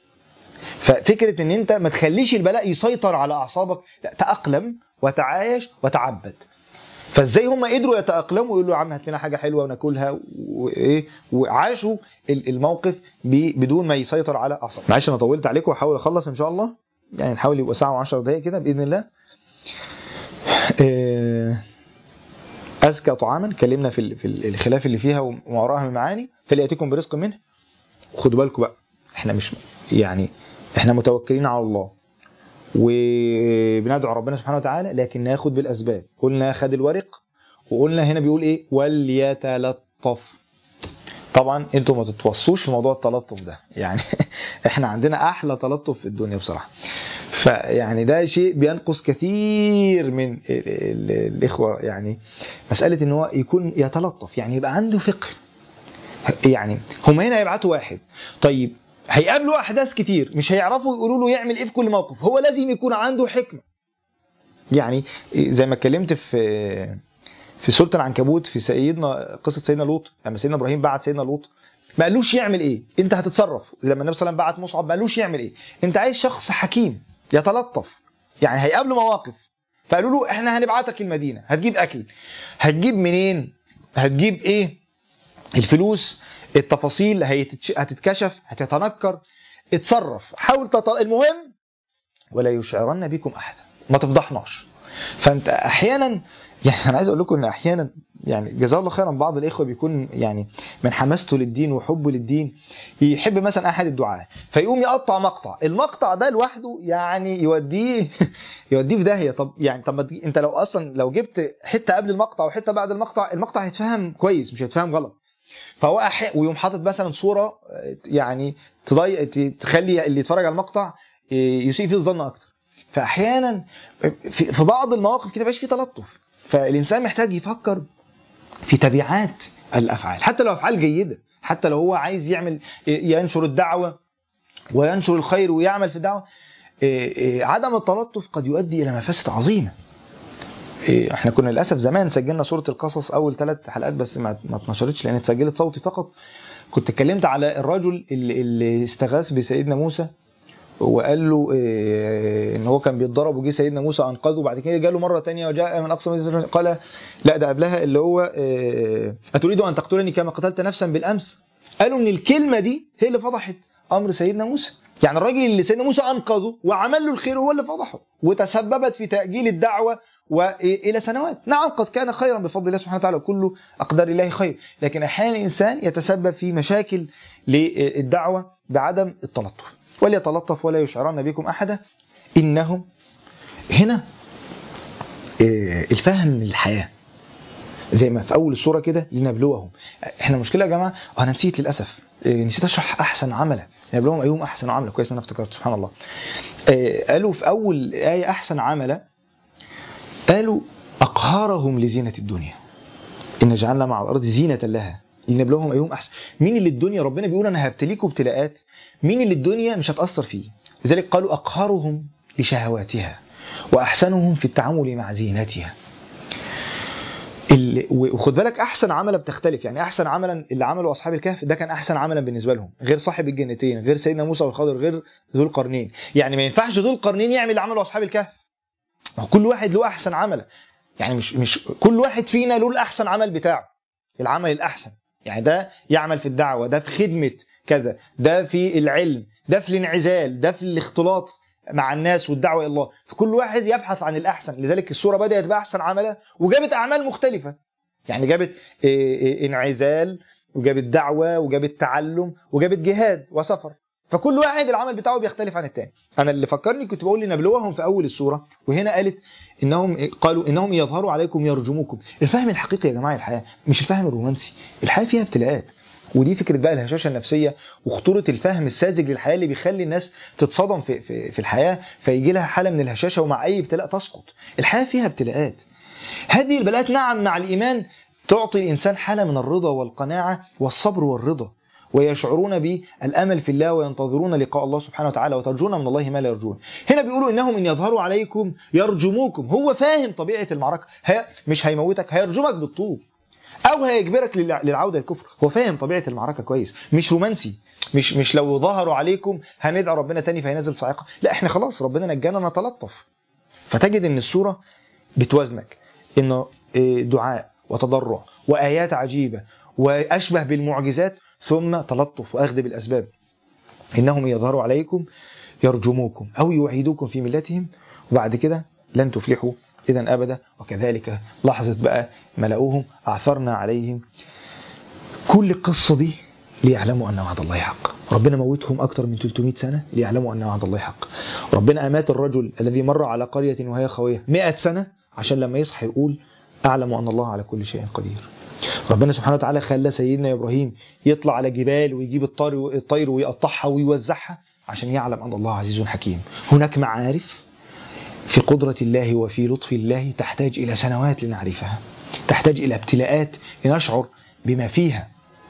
ففكره ان انت ما تخليش البلاء يسيطر على اعصابك لا تاقلم وتعايش وتعبد فازاي هم قدروا يتاقلموا ويقولوا يا عم هات لنا حاجه حلوه وناكلها وايه وعاشوا الموقف بدون ما يسيطر على اعصابهم معلش انا طولت عليكم واحاول اخلص ان شاء الله يعني نحاول يبقى ساعه و10 دقائق كده باذن الله أزكى طعاما اتكلمنا في في الخلاف اللي فيها وما وراها من معاني فليأتيكم برزق منه خدوا بالكم بقى احنا مش يعني احنا متوكلين على الله وبندعو ربنا سبحانه وتعالى لكن ناخد بالاسباب قلنا خد الورق وقلنا هنا بيقول ايه وليتلطف طبعا انتوا ما تتوصوش في موضوع التلطف ده يعني احنا عندنا احلى تلطف في الدنيا بصراحه فيعني ده شيء بينقص كثير من الاخوه يعني مساله ان هو يكون يتلطف يعني يبقى عنده فقه يعني هم هنا يبعتوا واحد طيب هيقابلوا احداث كتير مش هيعرفوا يقولوا له يعمل ايه في كل موقف هو لازم يكون عنده حكمه يعني زي ما اتكلمت في في سوره العنكبوت في سيدنا قصه سيدنا لوط لما سيدنا ابراهيم بعت سيدنا لوط ما قالوش يعمل ايه انت هتتصرف لما النبي صلى الله عليه وسلم بعت مصعب ما قالوش يعمل ايه انت عايز شخص حكيم يتلطف يعني هيقابله مواقف فقالوا له احنا هنبعتك المدينه هتجيب اكل هتجيب منين هتجيب ايه الفلوس التفاصيل هتتكشف هتتنكر اتصرف حاول تطل... المهم ولا يشعرن بكم احدا ما تفضحناش فانت احيانا يعني انا عايز اقول لكم ان احيانا يعني جزاه الله خيرا بعض الاخوه بيكون يعني من حماسته للدين وحبه للدين يحب مثلا احد الدعاه فيقوم يقطع مقطع المقطع ده لوحده يعني يوديه يوديه في داهيه طب يعني طب انت لو اصلا لو جبت حته قبل المقطع وحته بعد المقطع المقطع هيتفهم كويس مش هيتفهم غلط فهو أح... ويقوم حاطط مثلا صوره يعني تضيع تخلي اللي يتفرج على المقطع يسيء فيه الظن اكتر فاحيانا في بعض المواقف كده مبقاش فيه تلطف فالانسان محتاج يفكر في تبعات الافعال حتى لو افعال جيده حتى لو هو عايز يعمل ينشر الدعوه وينشر الخير ويعمل في الدعوه عدم التلطف قد يؤدي الى مفاسد عظيمه احنا كنا للاسف زمان سجلنا سوره القصص اول ثلاث حلقات بس ما اتنشرتش لان اتسجلت صوتي فقط كنت اتكلمت على الرجل اللي, اللي استغاث بسيدنا موسى وقال له إيه ان هو كان بيتضرب وجه سيدنا موسى انقذه وبعد كده جاله مره تانية وجاء من اقصى قال لا ده قبلها اللي هو إيه اتريد ان تقتلني كما قتلت نفسا بالامس قالوا ان الكلمه دي هي اللي فضحت امر سيدنا موسى يعني الراجل اللي سيدنا موسى انقذه وعمل له الخير هو اللي فضحه وتسببت في تاجيل الدعوه والى سنوات نعم قد كان خيرا بفضل الله سبحانه وتعالى كل اقدار الله خير لكن احيانا الانسان يتسبب في مشاكل للدعوه بعدم التلطف وليتلطف ولا يشعرن بكم احدا انهم هنا آه، الفهم من الحياه زي ما في اول السوره كده لنبلوهم احنا مشكله يا جماعه آه، انا نسيت للاسف آه، نسيت اشرح احسن عملا لنبلوهم ايهم احسن عملا كويس إن انا افتكرت سبحان الله آه، قالوا في اول ايه احسن عملا قالوا اقهارهم لزينه الدنيا ان جعلنا مع الارض زينه لها لنبلوهم ايهم احسن مين اللي الدنيا ربنا بيقول انا هبتليكوا ابتلاءات مين اللي الدنيا مش هتاثر فيه لذلك قالوا اقهرهم لشهواتها واحسنهم في التعامل مع زينتها ال- وخد بالك احسن عملا بتختلف يعني احسن عملا اللي عمله اصحاب الكهف ده كان احسن عملا بالنسبه لهم غير صاحب الجنتين غير سيدنا موسى والخضر غير ذو القرنين يعني ما ينفعش ذو القرنين يعمل اللي عمله اصحاب الكهف ما هو كل واحد له احسن عمله يعني مش مش كل واحد فينا له الاحسن عمل بتاعه العمل الاحسن يعني ده يعمل في الدعوه ده في خدمه كذا ده في العلم ده في الانعزال ده في الاختلاط مع الناس والدعوه الى الله فكل واحد يبحث عن الاحسن لذلك السوره بدات باحسن عملا وجابت اعمال مختلفه يعني جابت إيه، إيه، انعزال وجابت دعوه وجابت تعلم وجابت جهاد وسفر فكل واحد العمل بتاعه بيختلف عن التاني انا اللي فكرني كنت بقول لنبلوهم في اول السوره وهنا قالت انهم قالوا انهم يظهروا عليكم يرجموكم الفهم الحقيقي يا جماعه الحياه مش الفهم الرومانسي الحياه فيها ابتلاءات ودي فكره بقى الهشاشه النفسيه وخطوره الفهم الساذج للحياه اللي بيخلي الناس تتصدم في في, في الحياه فيجي لها حاله من الهشاشه ومع اي ابتلاء تسقط الحياه فيها ابتلاءات هذه البلاءات نعم مع الايمان تعطي الانسان حاله من الرضا والقناعه والصبر والرضا ويشعرون بالامل في الله وينتظرون لقاء الله سبحانه وتعالى وترجون من الله ما لا يرجون. هنا بيقولوا انهم ان يظهروا عليكم يرجموكم، هو فاهم طبيعه المعركه، هي مش هيموتك هيرجمك بالطوب. او هيجبرك للع- للعوده للكفر، هو فاهم طبيعه المعركه كويس، مش رومانسي، مش مش لو ظهروا عليكم هندعي ربنا تاني فينزل صاعقه، لا احنا خلاص ربنا نجانا نتلطف. فتجد ان السوره بتوازنك انه إيه، دعاء وتضرع وايات عجيبه واشبه بالمعجزات ثم تلطف واخذ بالاسباب انهم يظهروا عليكم يرجموكم او يعيدوكم في ملتهم وبعد كده لن تفلحوا اذا ابدا وكذلك لحظه بقى ملأوهم اعثرنا عليهم كل القصه دي ليعلموا ان وعد الله حق ربنا موتهم اكثر من 300 سنه ليعلموا ان وعد الله حق ربنا امات الرجل الذي مر على قريه وهي خاويه 100 سنه عشان لما يصحى يقول اعلم ان الله على كل شيء قدير ربنا سبحانه وتعالى خلى سيدنا ابراهيم يطلع على جبال ويجيب الطير الطير ويقطعها ويوزعها عشان يعلم ان الله عزيز حكيم هناك معارف في قدرة الله وفي لطف الله تحتاج إلى سنوات لنعرفها تحتاج إلى ابتلاءات لنشعر بما فيها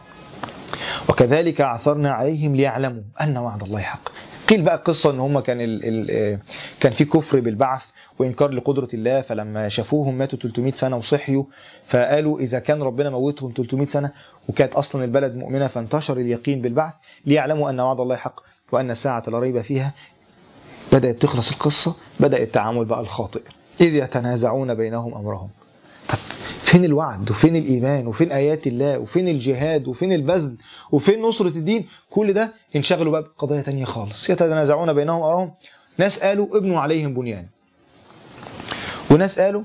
وكذلك عثرنا عليهم ليعلموا أن وعد الله حق قيل بقى قصة ان هم كان ال ال كان في كفر بالبعث وانكار لقدرة الله فلما شافوهم ماتوا 300 سنة وصحيوا فقالوا اذا كان ربنا موتهم 300 سنة وكانت اصلا البلد مؤمنة فانتشر اليقين بالبعث ليعلموا ان وعد الله حق وان الساعة لا ريب فيها بدأت تخلص القصة بدأ التعامل بقى الخاطئ إذ يتنازعون بينهم أمرهم طب فين الوعد وفين الإيمان وفين آيات الله وفين الجهاد وفين البذل وفين نصرة الدين كل ده انشغلوا بقى بقضايا تانية خالص يتنازعون بينهم أمرهم ناس قالوا ابنوا عليهم بنيان وناس قالوا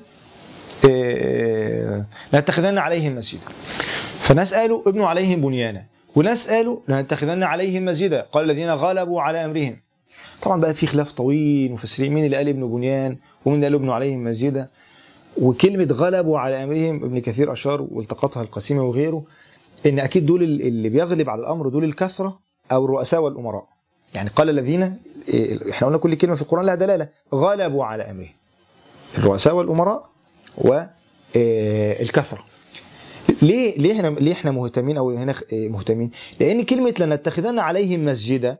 لنتخذن عليهم مسجدا فناس قالوا ابنوا عليهم بنيانا وناس قالوا لنتخذن عليهم مسجدا قال الذين غلبوا على امرهم طبعا بقى في خلاف طويل مفسرين مين اللي قال ابن بنيان ومين اللي قال ابنوا عليهم مسجدا وكلمة غلبوا على امرهم ابن كثير اشار والتقطها القسيمة وغيره ان اكيد دول اللي بيغلب على الامر دول الكثرة او الرؤساء والامراء يعني قال الذين احنا قلنا كل كلمة في القرآن لها دلالة غلبوا على امرهم الرؤساء والامراء والكثرة ليه ليه احنا ليه احنا مهتمين او هنا مهتمين لان كلمه لنتخذن عليهم مسجدا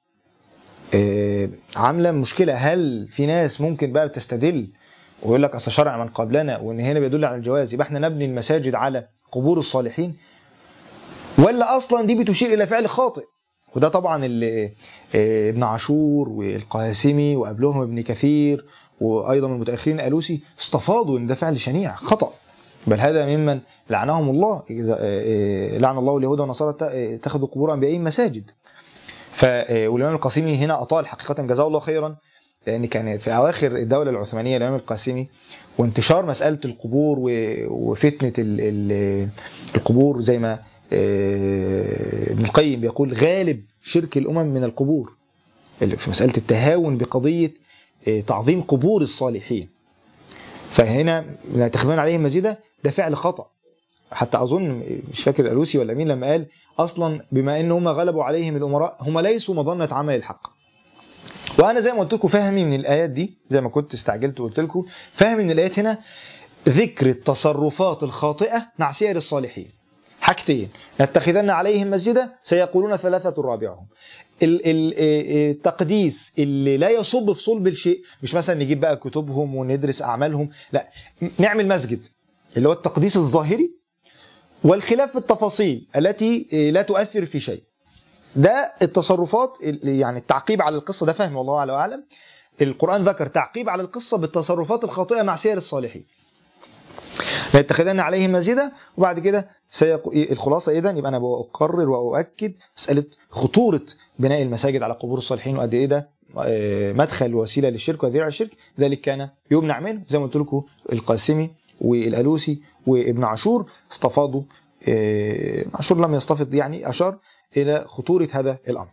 عامله مشكله هل في ناس ممكن بقى تستدل ويقول لك اصل شرع من قبلنا وان هنا بيدل على الجواز يبقى احنا نبني المساجد على قبور الصالحين ولا اصلا دي بتشير الى فعل خاطئ وده طبعا اللي ابن عاشور والقاسمي وقبلهم ابن كثير وايضا من المتاخرين الالوسي استفاضوا ان ده فعل شنيع خطأ بل هذا ممن لعنهم الله لعن الله اليهود والنصارى اتخذوا قبور انبيائهم مساجد والامام القاسمي هنا اطال حقيقه جزاه الله خيرا لان كان في اواخر الدوله العثمانيه الامام القاسمي وانتشار مساله القبور وفتنه القبور زي ما ابن القيم بيقول غالب شرك الامم من القبور في مساله التهاون بقضيه آه، تعظيم قبور الصالحين فهنا لا تخبرون عليهم مزيدا ده فعل خطأ حتى أظن مش فاكر الألوسي ولا مين لما قال أصلا بما إن هم غلبوا عليهم الأمراء هم ليسوا مظنة عمل الحق وأنا زي ما قلت لكم فهمي من الآيات دي زي ما كنت استعجلت وقلت لكم فهمي من الآيات هنا ذكر التصرفات الخاطئة مع سير الصالحين حاجتين نتخذن عليهم مسجدا سيقولون ثلاثة رابعهم ال- ال- آه، التقديس اللي لا يصب في صلب الشيء مش مثلا نجيب بقى كتبهم وندرس أعمالهم لا نعمل مسجد اللي هو التقديس الظاهري والخلاف في التفاصيل التي آه، لا تؤثر في شيء ده التصرفات اللي- يعني التعقيب على القصة ده فهم والله أعلى وأعلم القرآن ذكر تعقيب على القصة بالتصرفات الخاطئة مع سير الصالحين ليتخذن عليهم مسجدا وبعد كده سيقو... الخلاصه اذا يبقى انا بقرر واؤكد مساله خطوره بناء المساجد على قبور الصالحين وقد ايه ده آه، مدخل وسيله للشرك وذريعه الشرك ذلك كان يمنع منه زي ما قلت لكم القاسمي والالوسي وابن عاشور استفاضوا آه، عاشور لم يستفض يعني اشار الى خطوره هذا الامر.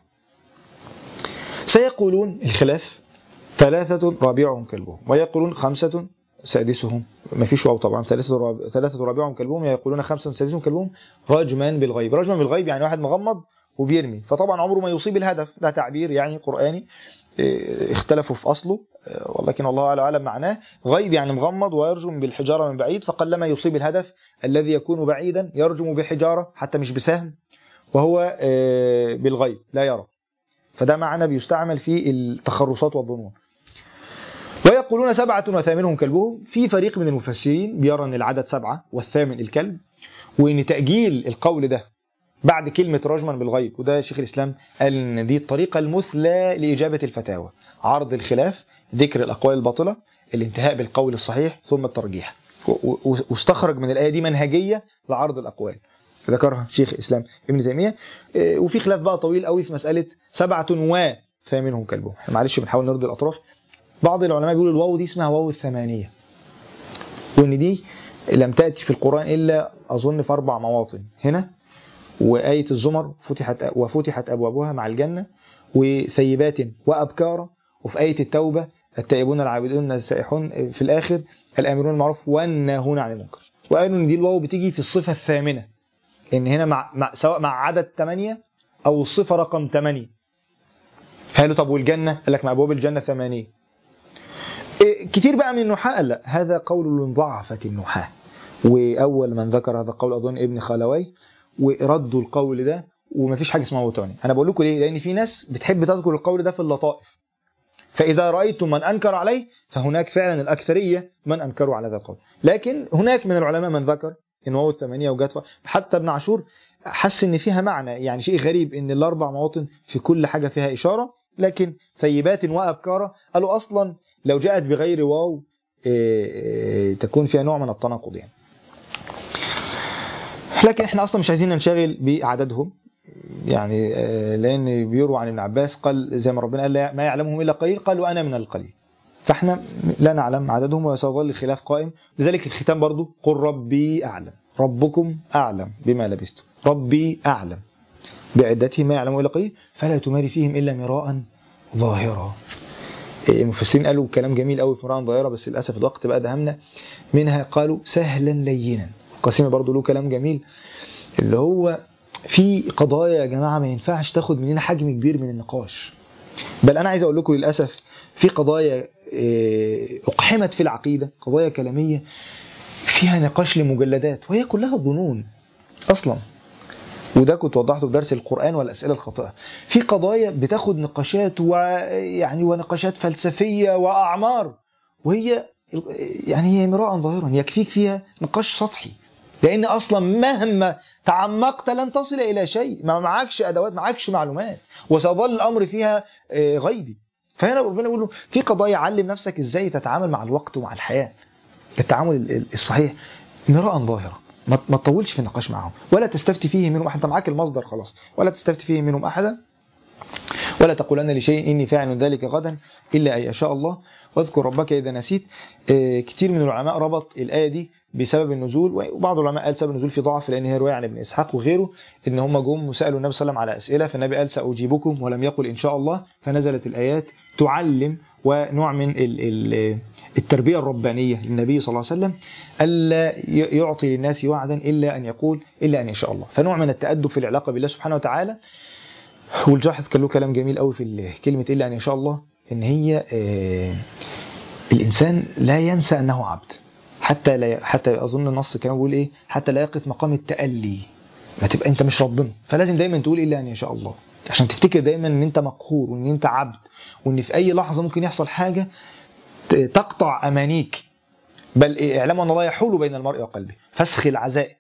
سيقولون الخلاف ثلاثة رابعهم كلبهم ويقولون خمسة سادسهم ما فيش واو طبعا ثلاثة راب... ثلاثة رابعهم كلبهم يقولون خمسة سادسهم كلبهم رجما بالغيب رجما بالغيب يعني واحد مغمض وبيرمي فطبعا عمره ما يصيب الهدف ده تعبير يعني قرآني إيه، اختلفوا في أصله إيه، ولكن الله أعلى أعلم معناه غيب يعني مغمض ويرجم بالحجارة من بعيد فقلما يصيب الهدف الذي يكون بعيدا يرجم بحجارة حتى مش بسهم وهو إيه، بالغيب لا يرى فده معنى بيستعمل في التخرصات والظنون ويقولون سبعة وثامنهم كلبهم في فريق من المفسرين بيرى أن العدد سبعة والثامن الكلب وأن تأجيل القول ده بعد كلمة رجما بالغيب وده شيخ الإسلام قال أن دي الطريقة المثلى لإجابة الفتاوى عرض الخلاف ذكر الأقوال الباطلة الانتهاء بالقول الصحيح ثم الترجيح و- و- واستخرج من الآية دي منهجية لعرض الأقوال ذكرها شيخ الإسلام ابن تيمية إيه، وفي خلاف بقى طويل قوي في مسألة سبعة وثامنهم كلبهم إحنا معلش بنحاول نرضي الأطراف بعض العلماء بيقولوا الواو دي اسمها واو الثمانية وإن دي لم تأتي في القرآن إلا أظن في أربع مواطن هنا وآية الزمر فتحت وفتحت أبوابها مع الجنة وثيبات وأبكارا وفي آية التوبة التائبون العابدون السائحون في الآخر الآمرون بالمعروف والناهون عن المنكر وقالوا إن دي الواو بتيجي في الصفة الثامنة إن هنا مع, مع سواء مع عدد ثمانية أو الصفة رقم ثمانية قالوا طب والجنة؟ قال لك مع أبواب الجنة ثمانية إيه، كتير بقى من النحاة قال لا هذا قول ضعفة النحاة وأول من ذكر هذا القول أظن ابن خالوي وردوا القول ده ومفيش حاجة اسمها وتاني أنا بقول لكم ليه لأن في ناس بتحب تذكر القول ده في اللطائف فإذا رأيتم من أنكر عليه فهناك فعلا الأكثرية من أنكروا على هذا القول لكن هناك من العلماء من ذكر إن هو الثمانية وجات حتى ابن عاشور حس إن فيها معنى يعني شيء غريب إن الأربع مواطن في كل حاجة فيها إشارة لكن ثيبات وأبكارا قالوا أصلا لو جاءت بغير واو إيه، إيه، تكون فيها نوع من التناقض يعني لكن احنا اصلا مش عايزين ننشغل باعدادهم يعني آه، لان بيروى عن ابن عباس قال زي ما ربنا قال لا- ما يعلمهم الا قليل قال وانا من القليل فاحنا لا نعلم عددهم وسيظل الخلاف قائم لذلك الختام برضو قل ربي اعلم ربكم اعلم بما لبستم ربي اعلم بعدتهم ما يعلمون الا قليل فلا تماري فيهم الا مراء ظاهرا المفسرين قالوا كلام جميل قوي في مراء ظاهرا بس للاسف الوقت بقى دهمنا منها قالوا سهلا لينا قاسمي برضو له كلام جميل اللي هو في قضايا يا جماعه ما ينفعش تاخد مننا حجم كبير من النقاش بل انا عايز اقول لكم للاسف في قضايا آه، اقحمت في العقيده قضايا كلاميه فيها نقاش لمجلدات وهي كلها ظنون اصلا وده كنت وضحته في درس القرآن والأسئلة الخاطئة في قضايا بتاخد نقاشات ويعني ونقاشات فلسفية وأعمار وهي يعني هي مراء ظاهرا يكفيك فيها نقاش سطحي لأن أصلا مهما تعمقت لن تصل إلى شيء ما معكش أدوات معكش معلومات وسيظل الأمر فيها آه، غيبي فهنا ربنا يقول له في قضايا علم نفسك ازاي تتعامل مع الوقت ومع الحياة التعامل ال- ال- الصحيح مراء ظاهرا ما ما تطولش في النقاش معهم ولا تستفتي فيه منهم احد انت معاك المصدر خلاص ولا تستفتي فيه منهم احدا ولا تقولن لشيء اني فاعل ذلك غدا الا ان يشاء الله واذكر ربك اذا نسيت آه، كتير من العلماء ربط الايه دي بسبب النزول وبعض العلماء قال سبب النزول في ضعف لان هي روايه عن ابن اسحاق وغيره ان هم جم وسالوا النبي صلى الله عليه وسلم على اسئله فالنبي قال ساجيبكم ولم يقل ان شاء الله فنزلت الايات تعلم ونوع من ال- ال- التربية الربانية للنبي صلى الله عليه وسلم ألا ي- يعطي للناس وعدا إلا أن يقول إلا أن يشاء الله فنوع من التأدب في العلاقة بالله سبحانه وتعالى والجاحظ كان له كلام جميل قوي في ال- كلمة إلا أن يشاء الله إن هي آه، الإنسان لا ينسى أنه عبد حتى لا حتى أظن النص كان بيقول إيه حتى لا يقف مقام التألي ما تبقى أنت مش ربنا فلازم دايما تقول إلا أن يشاء الله عشان تفتكر دايما ان انت مقهور وان انت عبد وان في اي لحظه ممكن يحصل حاجه ت- تقطع امانيك بل اعلم ان الله يحول بين المرء وقلبه فسخ العزائم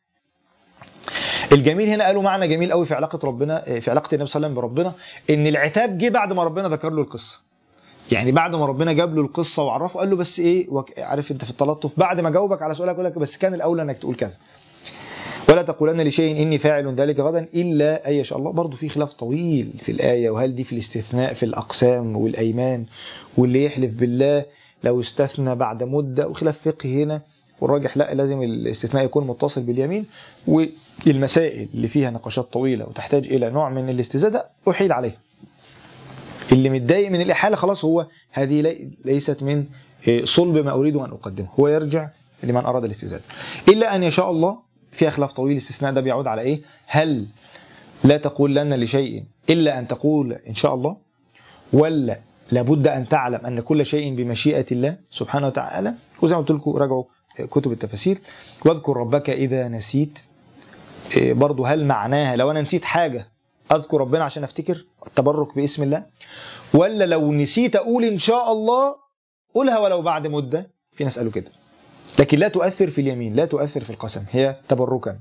الجميل هنا قالوا معنى جميل قوي في علاقه ربنا في علاقه النبي صلى الله عليه وسلم بربنا ان العتاب جه بعد ما ربنا ذكر له القصه يعني بعد ما ربنا جاب له القصه وعرفه قال له بس ايه وك- عارف انت في التلطف بعد ما جاوبك على سؤالك يقول لك بس كان الاولى انك تقول كذا ولا تقولن لشيء اني فاعل ذلك غدا الا ان يشاء الله برضه في خلاف طويل في الايه وهل دي في الاستثناء في الاقسام والايمان واللي يحلف بالله لو استثنى بعد مده وخلاف فقهي هنا والراجح لا لازم الاستثناء يكون متصل باليمين والمسائل اللي فيها نقاشات طويله وتحتاج الى نوع من الاستزاده احيل عليها اللي متضايق من الاحاله خلاص هو هذه لي- ليست من إيه، صلب ما اريد ان اقدمه هو يرجع لمن اراد الاستزاده الا ان يشاء الله فيها خلاف طويل الاستثناء ده بيعود على ايه هل لا تقول لنا لشيء الا ان تقول ان شاء الله ولا لابد ان تعلم ان كل شيء بمشيئه الله سبحانه وتعالى وزي ما قلت لكم راجعوا كتب التفاسير واذكر ربك اذا نسيت إيه، برضو هل معناها لو انا نسيت حاجه اذكر ربنا عشان افتكر التبرك باسم الله ولا لو نسيت اقول ان شاء الله قولها ولو بعد مده في ناس قالوا كده لكن لا تؤثر في اليمين لا تؤثر في القسم هي تبركا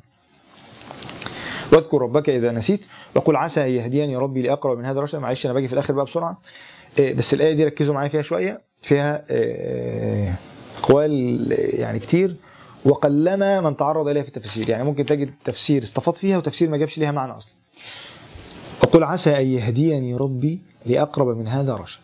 واذكر ربك اذا نسيت وقل عسى ان يهديني ربي لاقرب من هذا الرشد معلش انا باجي في الاخر بقى بسرعه إيه، بس الايه دي ركزوا معايا فيها شويه فيها إيه، اقوال يعني كتير وقلما من تعرض اليها في التفسير يعني ممكن تجد تفسير استفاض فيها وتفسير ما جابش ليها معنى اصلا وقل عسى ان يهديني ربي لاقرب من هذا رشد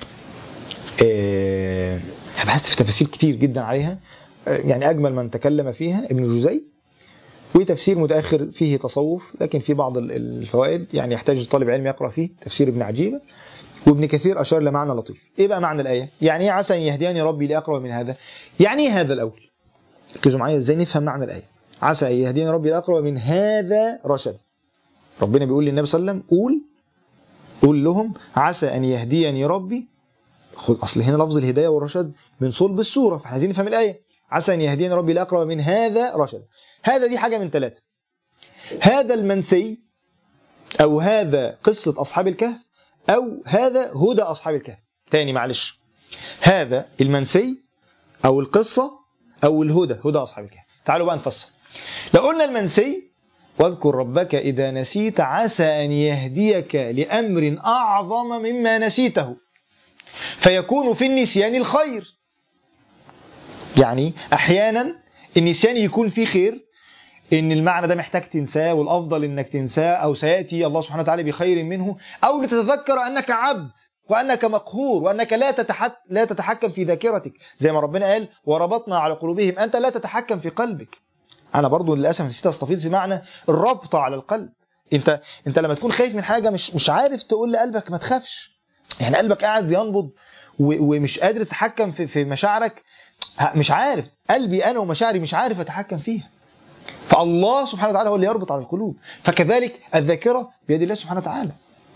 إيه، بحثت في تفاسير كتير جدا عليها آه، يعني اجمل من تكلم فيها ابن جوزي وتفسير متاخر فيه تصوف لكن في بعض ال- الفوائد يعني يحتاج طالب علم يقرا فيه تفسير ابن عجيبه وابن كثير اشار لمعنى لطيف ايه بقى معنى الايه يعني ايه عسى ان يهديني ربي لاقرب من هذا يعني ايه هذا الاول ركزوا معايا ازاي نفهم معنى الايه عسى ان يهديني ربي لاقرب من هذا رشد ربنا بيقول للنبي صلى الله عليه وسلم قول قول لهم عسى ان يهديني ربي خد اصل هنا لفظ الهدايه والرشد من صلب السوره فاحنا عايزين نفهم الايه عسى ان يهديني ربي لاقرب من هذا رشد هذا دي حاجه من ثلاثه هذا المنسي او هذا قصه اصحاب الكهف او هذا هدى اصحاب الكهف تاني معلش هذا المنسي او القصه او الهدى هدى اصحاب الكهف تعالوا بقى نفسر لو قلنا المنسي واذكر ربك اذا نسيت عسى ان يهديك لامر اعظم مما نسيته فيكون في النسيان الخير يعني احيانا النسيان يكون فيه خير ان المعنى ده محتاج تنساه والافضل انك تنساه او سياتي الله سبحانه وتعالى بخير منه او لتتذكر انك عبد وانك مقهور وانك لا تتحت لا تتحكم في ذاكرتك زي ما ربنا قال وربطنا على قلوبهم انت لا تتحكم في قلبك انا برضو للاسف نسيت استفيض في معنى الربط على القلب انت انت لما تكون خايف من حاجه مش مش عارف تقول لقلبك ما تخافش يعني قلبك قاعد بينبض و- ومش قادر تتحكم في في مشاعرك ه- مش عارف قلبي انا ومشاعري مش عارف اتحكم فيها فالله سبحانه وتعالى هو اللي يربط على القلوب فكذلك الذاكره بيد الله سبحانه وتعالى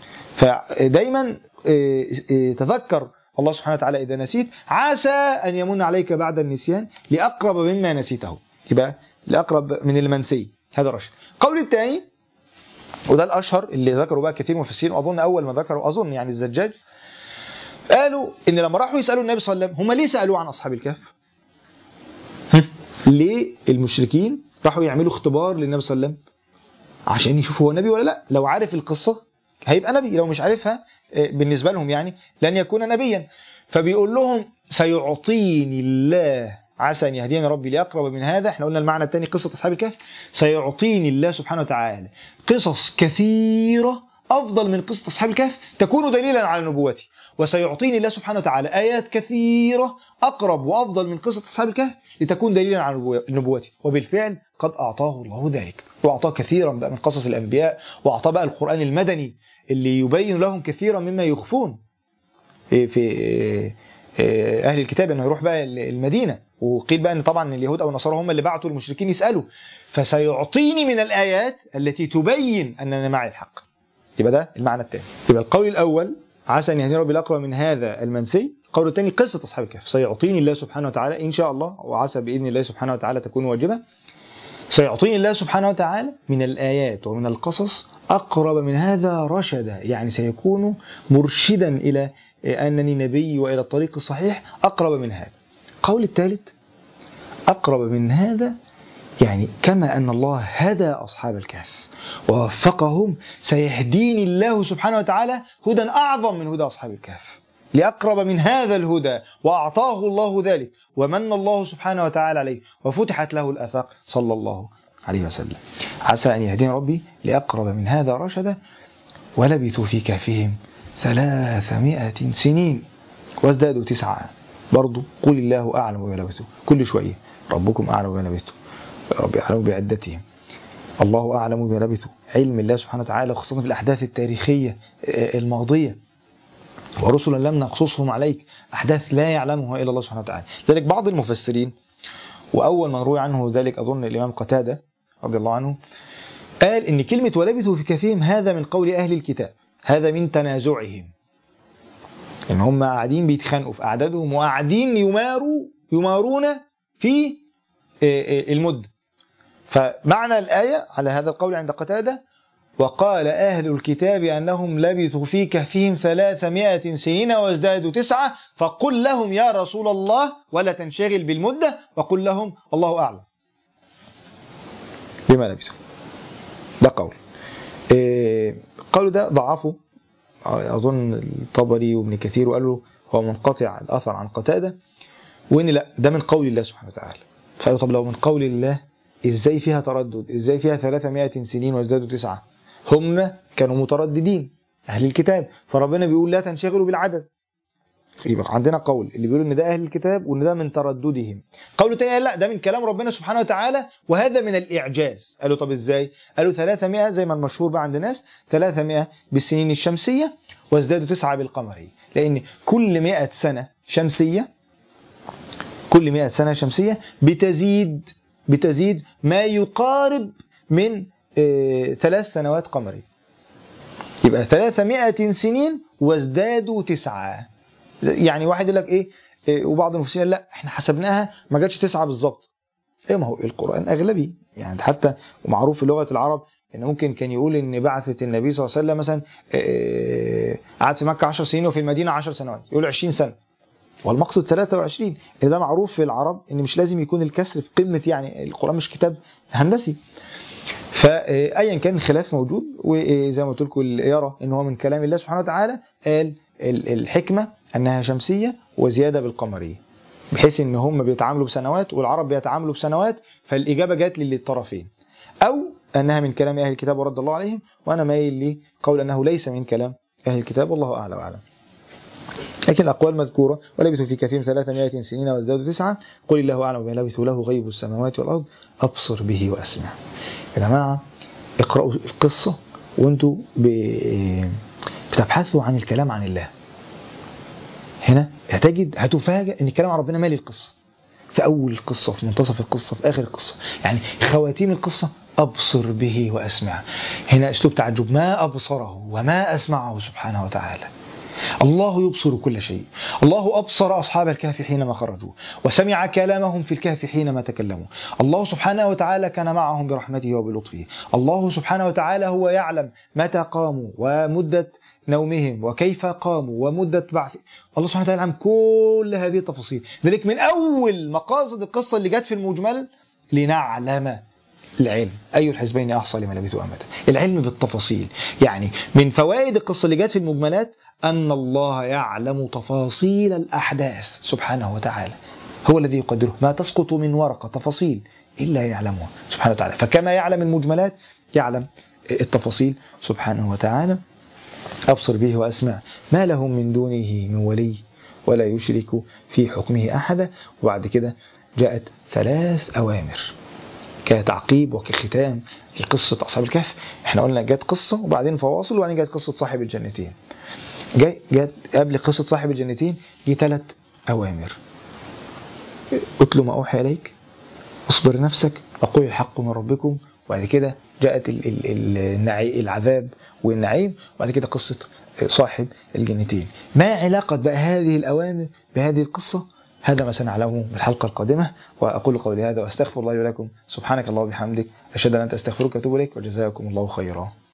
فدايما آه، آه، تذكر الله سبحانه وتعالى اذا نسيت عسى ان يمن عليك بعد النسيان لاقرب مما نسيته يبقى لاقرب من المنسي هذا رشد قول الثاني وده الاشهر اللي ذكروا بقى كثير من المفسرين واظن اول ما ذكروا اظن يعني الزجاج قالوا ان لما راحوا يسالوا النبي صلى الله عليه وسلم هم ليه سالوه عن اصحاب الكهف؟ ليه المشركين راحوا يعملوا اختبار للنبي صلى الله عليه وسلم عشان يشوفوا هو نبي ولا لا لو عارف القصه هيبقى نبي لو مش عارفها آه، بالنسبه لهم يعني لن يكون نبيا فبيقول لهم سيعطيني الله عسى ان يهديني ربي لاقرب من هذا احنا قلنا المعنى الثاني قصه اصحاب الكهف سيعطيني الله سبحانه وتعالى قصص كثيره افضل من قصه اصحاب الكهف تكون دليلا على نبوتي وسيعطيني الله سبحانه وتعالى ايات كثيره اقرب وافضل من قصه اصحاب الكهف لتكون دليلا على نبو- نبوتي وبالفعل قد اعطاه الله ذلك واعطاه كثيرا بقى من قصص الانبياء واعطاه بقى القران المدني اللي يبين لهم كثيرا مما يخفون في آه، اهل الكتاب انه يروح بقى المدينه وقيل بقى ان طبعا اليهود او النصارى هم اللي بعتوا المشركين يسالوا فسيعطيني من الايات التي تبين اننا معي الحق يبقى ده المعنى الثاني يبقى القول الاول عسى ان يهديني ربي الاقرب من هذا المنسي القول الثاني قصه اصحاب الكهف سيعطيني الله سبحانه وتعالى ان شاء الله وعسى باذن الله سبحانه وتعالى تكون واجبه سيعطيني الله سبحانه وتعالى من الآيات ومن القصص أقرب من هذا رشدا يعني سيكون مرشدا إلى أنني نبي وإلى الطريق الصحيح أقرب من هذا قول الثالث أقرب من هذا يعني كما أن الله هدى أصحاب الكهف ووفقهم سيهديني الله سبحانه وتعالى هدى أعظم من هدى أصحاب الكهف لأقرب من هذا الهدى وأعطاه الله ذلك ومن الله سبحانه وتعالى عليه وفتحت له الآفاق صلى الله عليه وسلم عسى أن يهديني ربي لأقرب من هذا رشدا ولبثوا في كهفهم ثلاثمائة سنين وازدادوا تسعة برضو قل الله أعلم بما لبثوا كل شوية ربكم أعلم بما لبثوا ربي أعلم بعدتهم الله أعلم بما لبثوا علم الله سبحانه وتعالى خاصة في الأحداث التاريخية الماضية ورسلا لم نقصصهم عليك أحداث لا يعلمها إلا الله سبحانه وتعالى ذلك بعض المفسرين وأول من روي عنه ذلك أظن الإمام قتادة رضي الله عنه قال إن كلمة ولبثوا في كهفهم هذا من قول أهل الكتاب هذا من تنازعهم إن هم قاعدين بيتخانقوا في أعدادهم وقاعدين يماروا يمارون في المدة فمعنى الآية على هذا القول عند قتادة وقال أهل الكتاب أنهم لبثوا في كهفهم ثلاثمائة سنين وازدادوا تسعة فقل لهم يا رسول الله ولا تنشغل بالمدة وقل لهم الله أعلم بما لبثوا ده قول القول ده ضعفه أظن الطبري وابن كثير وقالوا هو منقطع الأثر عن قتادة وإن لا ده من قول الله سبحانه وتعالى فقالوا طب لو من قول الله إزاي فيها تردد إزاي فيها 300 سنين وازدادوا تسعة هم كانوا مترددين أهل الكتاب فربنا بيقول لا تنشغلوا بالعدد يبقى عندنا قول اللي بيقول ان ده اهل الكتاب وان ده من ترددهم قول تاني لا ده من كلام ربنا سبحانه وتعالى وهذا من الاعجاز قالوا طب ازاي قالوا 300 زي ما المشهور بقى عند الناس 300 بالسنين الشمسيه وازدادوا تسعة بالقمريه لان كل 100 سنه شمسيه كل 100 سنه شمسيه بتزيد بتزيد ما يقارب من ثلاث سنوات قمريه يبقى 300 سنين وازدادوا تسعة يعني واحد يقول لك ايه, إيه وبعض المفسرين لا احنا حسبناها ما جاتش تسعة بالظبط ايه ما هو القرآن اغلبي يعني حتى ومعروف في لغة العرب ان ممكن كان يقول ان بعثة النبي صلى الله عليه وسلم مثلا إيه قعد في مكة 10 سنين وفي المدينة 10 سنوات يقول 20 سنة والمقصد 23 ان ده معروف في العرب ان مش لازم يكون الكسر في قمة يعني القرآن مش كتاب هندسي فايا كان الخلاف موجود وزي ما قلت لكم اللي يرى ان هو من كلام الله سبحانه وتعالى قال الحكمه انها شمسيه وزياده بالقمريه بحيث ان هم بيتعاملوا بسنوات والعرب بيتعاملوا بسنوات فالاجابه جات للطرفين او انها من كلام اهل الكتاب ورد الله عليهم وانا مايل لقول انه ليس من كلام اهل الكتاب والله اعلى واعلم لكن الأقوال مذكورة ولبثوا في كثير 300 سنين وازدادوا تسعة قل الله أعلم بما لبثوا له غيب السماوات والأرض أبصر به وأسمع يا جماعة اقرأوا القصة وانتوا بتبحثوا عن الكلام عن الله هنا هتجد هتفاجئ ان الكلام عن ربنا مالي القصة في أول القصة في منتصف القصة في آخر القصة يعني خواتيم القصة أبصر به وأسمع هنا أسلوب تعجب ما أبصره وما أسمعه سبحانه وتعالى الله يبصر كل شيء الله أبصر أصحاب الكهف حينما خرجوا وسمع كلامهم في الكهف حينما تكلموا الله سبحانه وتعالى كان معهم برحمته وبلطفه الله سبحانه وتعالى هو يعلم متى قاموا ومدة نومهم وكيف قاموا ومدة بعث الله سبحانه وتعالى يعلم كل هذه التفاصيل ذلك من أول مقاصد القصة اللي جت في المجمل لنعلم العلم أي الحزبين أحصى لما لبثوا أمدا العلم بالتفاصيل يعني من فوائد القصة اللي جت في المجملات أن الله يعلم تفاصيل الأحداث سبحانه وتعالى هو الذي يقدره ما تسقط من ورقة تفاصيل إلا يعلمها سبحانه وتعالى فكما يعلم المجملات يعلم التفاصيل سبحانه وتعالى أبصر به وأسمع ما لهم من دونه من ولي ولا يشرك في حكمه أحدا وبعد كده جاءت ثلاث أوامر كتعقيب وكختام لقصة أصحاب الكهف احنا قلنا جت قصة وبعدين فواصل وبعدين جت قصة صاحب الجنتين جاي جت قبل قصة صاحب الجنتين جه ثلاث أوامر اتلو ما أوحي إليك اصبر نفسك أقول الحق من ربكم وبعد كده جاءت ال- ال- ال- النعي العذاب والنعيم وبعد كده قصة صاحب الجنتين ما علاقة بقى هذه الأوامر بهذه القصة هذا ما سنعلمه في الحلقة القادمة وأقول قولي هذا وأستغفر الله لي ولكم سبحانك الله وبحمدك أشهد أن لا إله إلا أنت أستغفرك وأتوب إليك وجزاكم الله خيرا